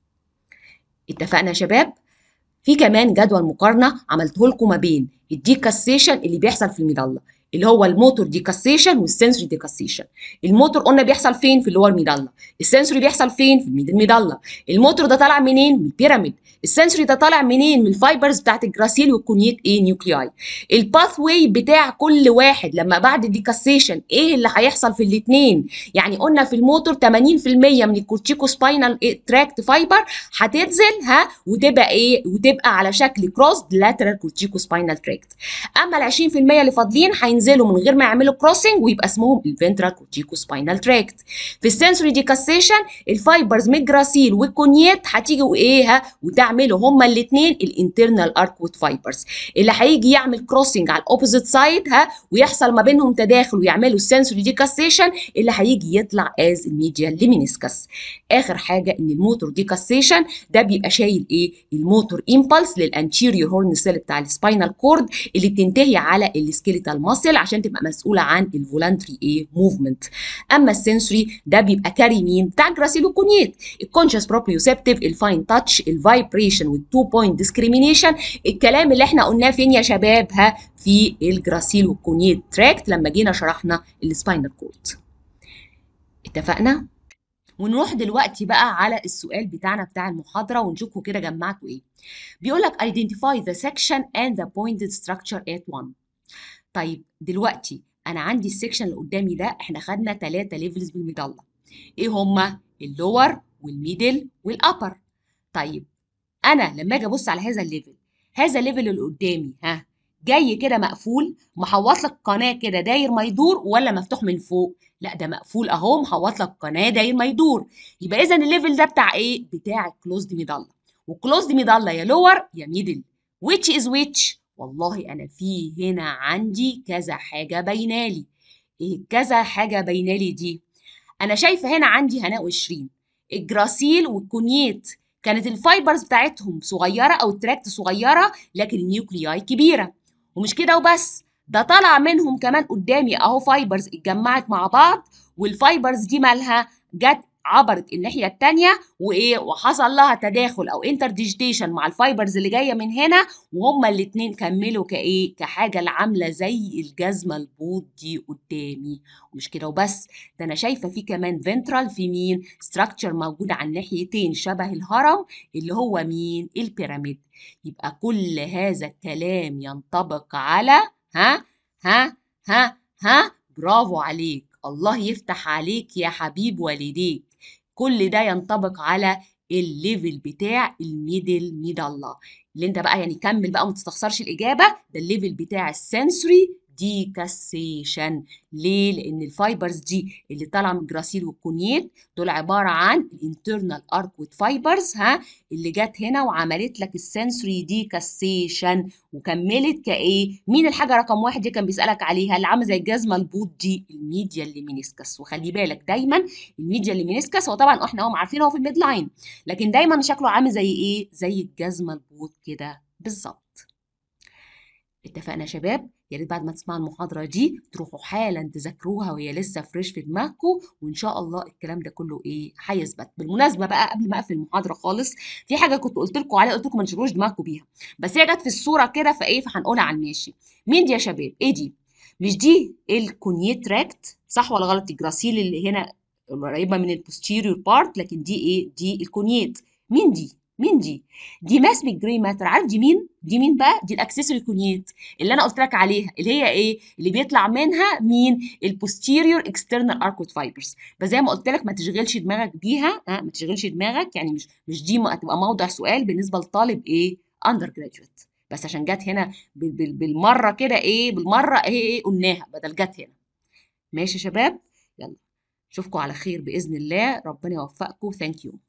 اتفقنا يا شباب في كمان جدول مقارنه عملته لكم ما بين الديكاسيشن اللي بيحصل في الميدالا اللي هو الموتور ديكاسيشن والسنسوري ديكاسيشن الموتور قلنا بيحصل فين في اللور ميدالا السنسوري بيحصل فين في الميدل ميدالا الموتور ده طالع منين من البيراميد السنسوري ده طالع منين من الفايبرز بتاعت الجراسيل والكونيت ايه نيوكلياي الباث واي بتاع كل واحد لما بعد الديكاسيشن ايه اللي هيحصل في الاثنين يعني قلنا في الموتور 80% من الكورتيكو سباينال تراكت فايبر هتنزل ها وتبقى ايه وتبقى على شكل كروس لاترال كورتيكو سباينال تراكت اما ال 20% اللي فاضلين هينزلوا من غير ما يعملوا كروسنج ويبقى اسمهم الفنترال كورتيكو سباينال تراكت في السنسوري ديكاسيشن الفايبرز من الجراسيل والكونيت هتيجي وايه ها وتعملوا هما الاثنين الانترنال اركوت فايبرز اللي هيجي يعمل كروسنج على الاوبوزيت سايد ها ويحصل ما بينهم تداخل ويعملوا السنسوري ديكاسيشن اللي هيجي يطلع از الميديال ليمينيسكس اخر حاجه ان الموتور ديكاسيشن ده بيبقى شايل ايه الموتور امبلس للانتيريور هورن سيل بتاع السباينال كورد اللي بتنتهي على السكيليتال ماسل عشان تبقى مسؤوله عن الفولانتري ايه موفمنت اما السنسوري ده بيبقى كاري مين بتاع الجراسيل والكونيت الكونشس بروبريوسبتيف الفاين تاتش الفايبريشن والتو بوينت ديسكريميشن الكلام اللي احنا قلناه فين يا شباب ها في الجراسيل والكونيت تراكت لما جينا شرحنا السباينال كورد اتفقنا ونروح دلوقتي بقى على السؤال بتاعنا بتاع المحاضرة ونشوفوا كده جمعتوا ايه بيقول لك identify the section and the pointed structure at one طيب دلوقتي انا عندي السكشن اللي قدامي ده احنا خدنا ثلاثة ليفلز بالمظلة ايه هما اللور والميدل والابر طيب انا لما اجي ابص على هذا الليفل هذا الليفل اللي قدامي ها جاي كده مقفول محوط لك قناه كده داير ما يدور ولا مفتوح من فوق لا ده مقفول اهو محوط لك قناه داير ما يدور يبقى اذا الليفل ده بتاع ايه بتاع الكلوزد ميدالا والكلوزد ميدالا يا لور يا ميدل which is which والله انا في هنا عندي كذا حاجه باينالي ايه كذا حاجه باينالي دي انا شايفه هنا عندي هناء وشيرين الجراسيل والكونيت كانت الفايبرز بتاعتهم صغيره او التراكت صغيره لكن النيوكلياي كبيره ومش كده وبس ده طلع منهم كمان قدامي اهو فايبرز اتجمعت مع بعض والفايبرز دي مالها جت عبرت الناحيه الثانيه وايه وحصل لها تداخل او انتر ديجيتيشن مع الفايبرز اللي جايه من هنا وهما الاثنين كملوا كايه كحاجه اللي عامله زي الجزمه البوط دي قدامي ومش كده وبس ده انا شايفه في كمان فنترال في مين ستراكشر موجود على الناحيتين شبه الهرم اللي هو مين البيراميد يبقى كل هذا الكلام ينطبق على ها ها ها ها برافو عليك الله يفتح عليك يا حبيب والديك كل ده ينطبق على الليفل بتاع الميدل ميدالا اللي انت بقى يعني كمل بقى وما تستخسرش الاجابه ده الليفل بتاع السنسوري ديكاسيشن ليه؟ لأن الفايبرز دي اللي طالعة من الجراسيل والكونيت دول عبارة عن الانترنال اركويد فايبرز ها اللي جت هنا وعملت لك السنسوري ديكاسيشن وكملت كايه؟ مين الحاجة رقم واحد دي كان بيسألك عليها اللي عاملة زي الجزمة البوط دي الميديا اللي مينيسكس وخلي بالك دايما الميديا اللي مينيسكس هو طبعا احنا هم عارفين هو في الميد لاين لكن دايما شكله عامل زي ايه؟ زي الجزمة البوط كده بالظبط اتفقنا يا شباب يا ريت بعد ما تسمعوا المحاضرة دي تروحوا حالا تذاكروها وهي لسه فريش في دماغكم وإن شاء الله الكلام ده كله إيه هيثبت بالمناسبة بقى قبل ما أقفل المحاضرة خالص في حاجة كنت قلت لكم عليها قلت لكم ما تشغلوش دماغكم بيها بس هي جت في الصورة كده فإيه فهنقولها على الماشي مين دي يا شباب؟ إيه دي؟ مش دي الكونيت تراكت صح ولا غلط الجراسيل اللي هنا قريبة من البوستيريور بارت لكن دي إيه؟ دي الكونيت مين دي؟ مين دي؟ دي ماسمك جراي ماتر عارف دي مين؟ دي مين بقى؟ دي الاكسسوري كونيت اللي انا قلت لك عليها اللي هي ايه؟ اللي بيطلع منها مين؟ البوستيريور اكسترنال اركوت فايبرز بس زي ما قلت لك ما تشغلش دماغك بيها ها ما تشغلش دماغك يعني مش مش دي هتبقى موضع سؤال بالنسبه لطالب ايه؟ اندر جراديويت بس عشان جت هنا بالمره كده ايه؟ بالمره ايه ايه قلناها بدل جت هنا ماشي يا شباب؟ يلا اشوفكم على خير باذن الله ربنا يوفقكم ثانك يو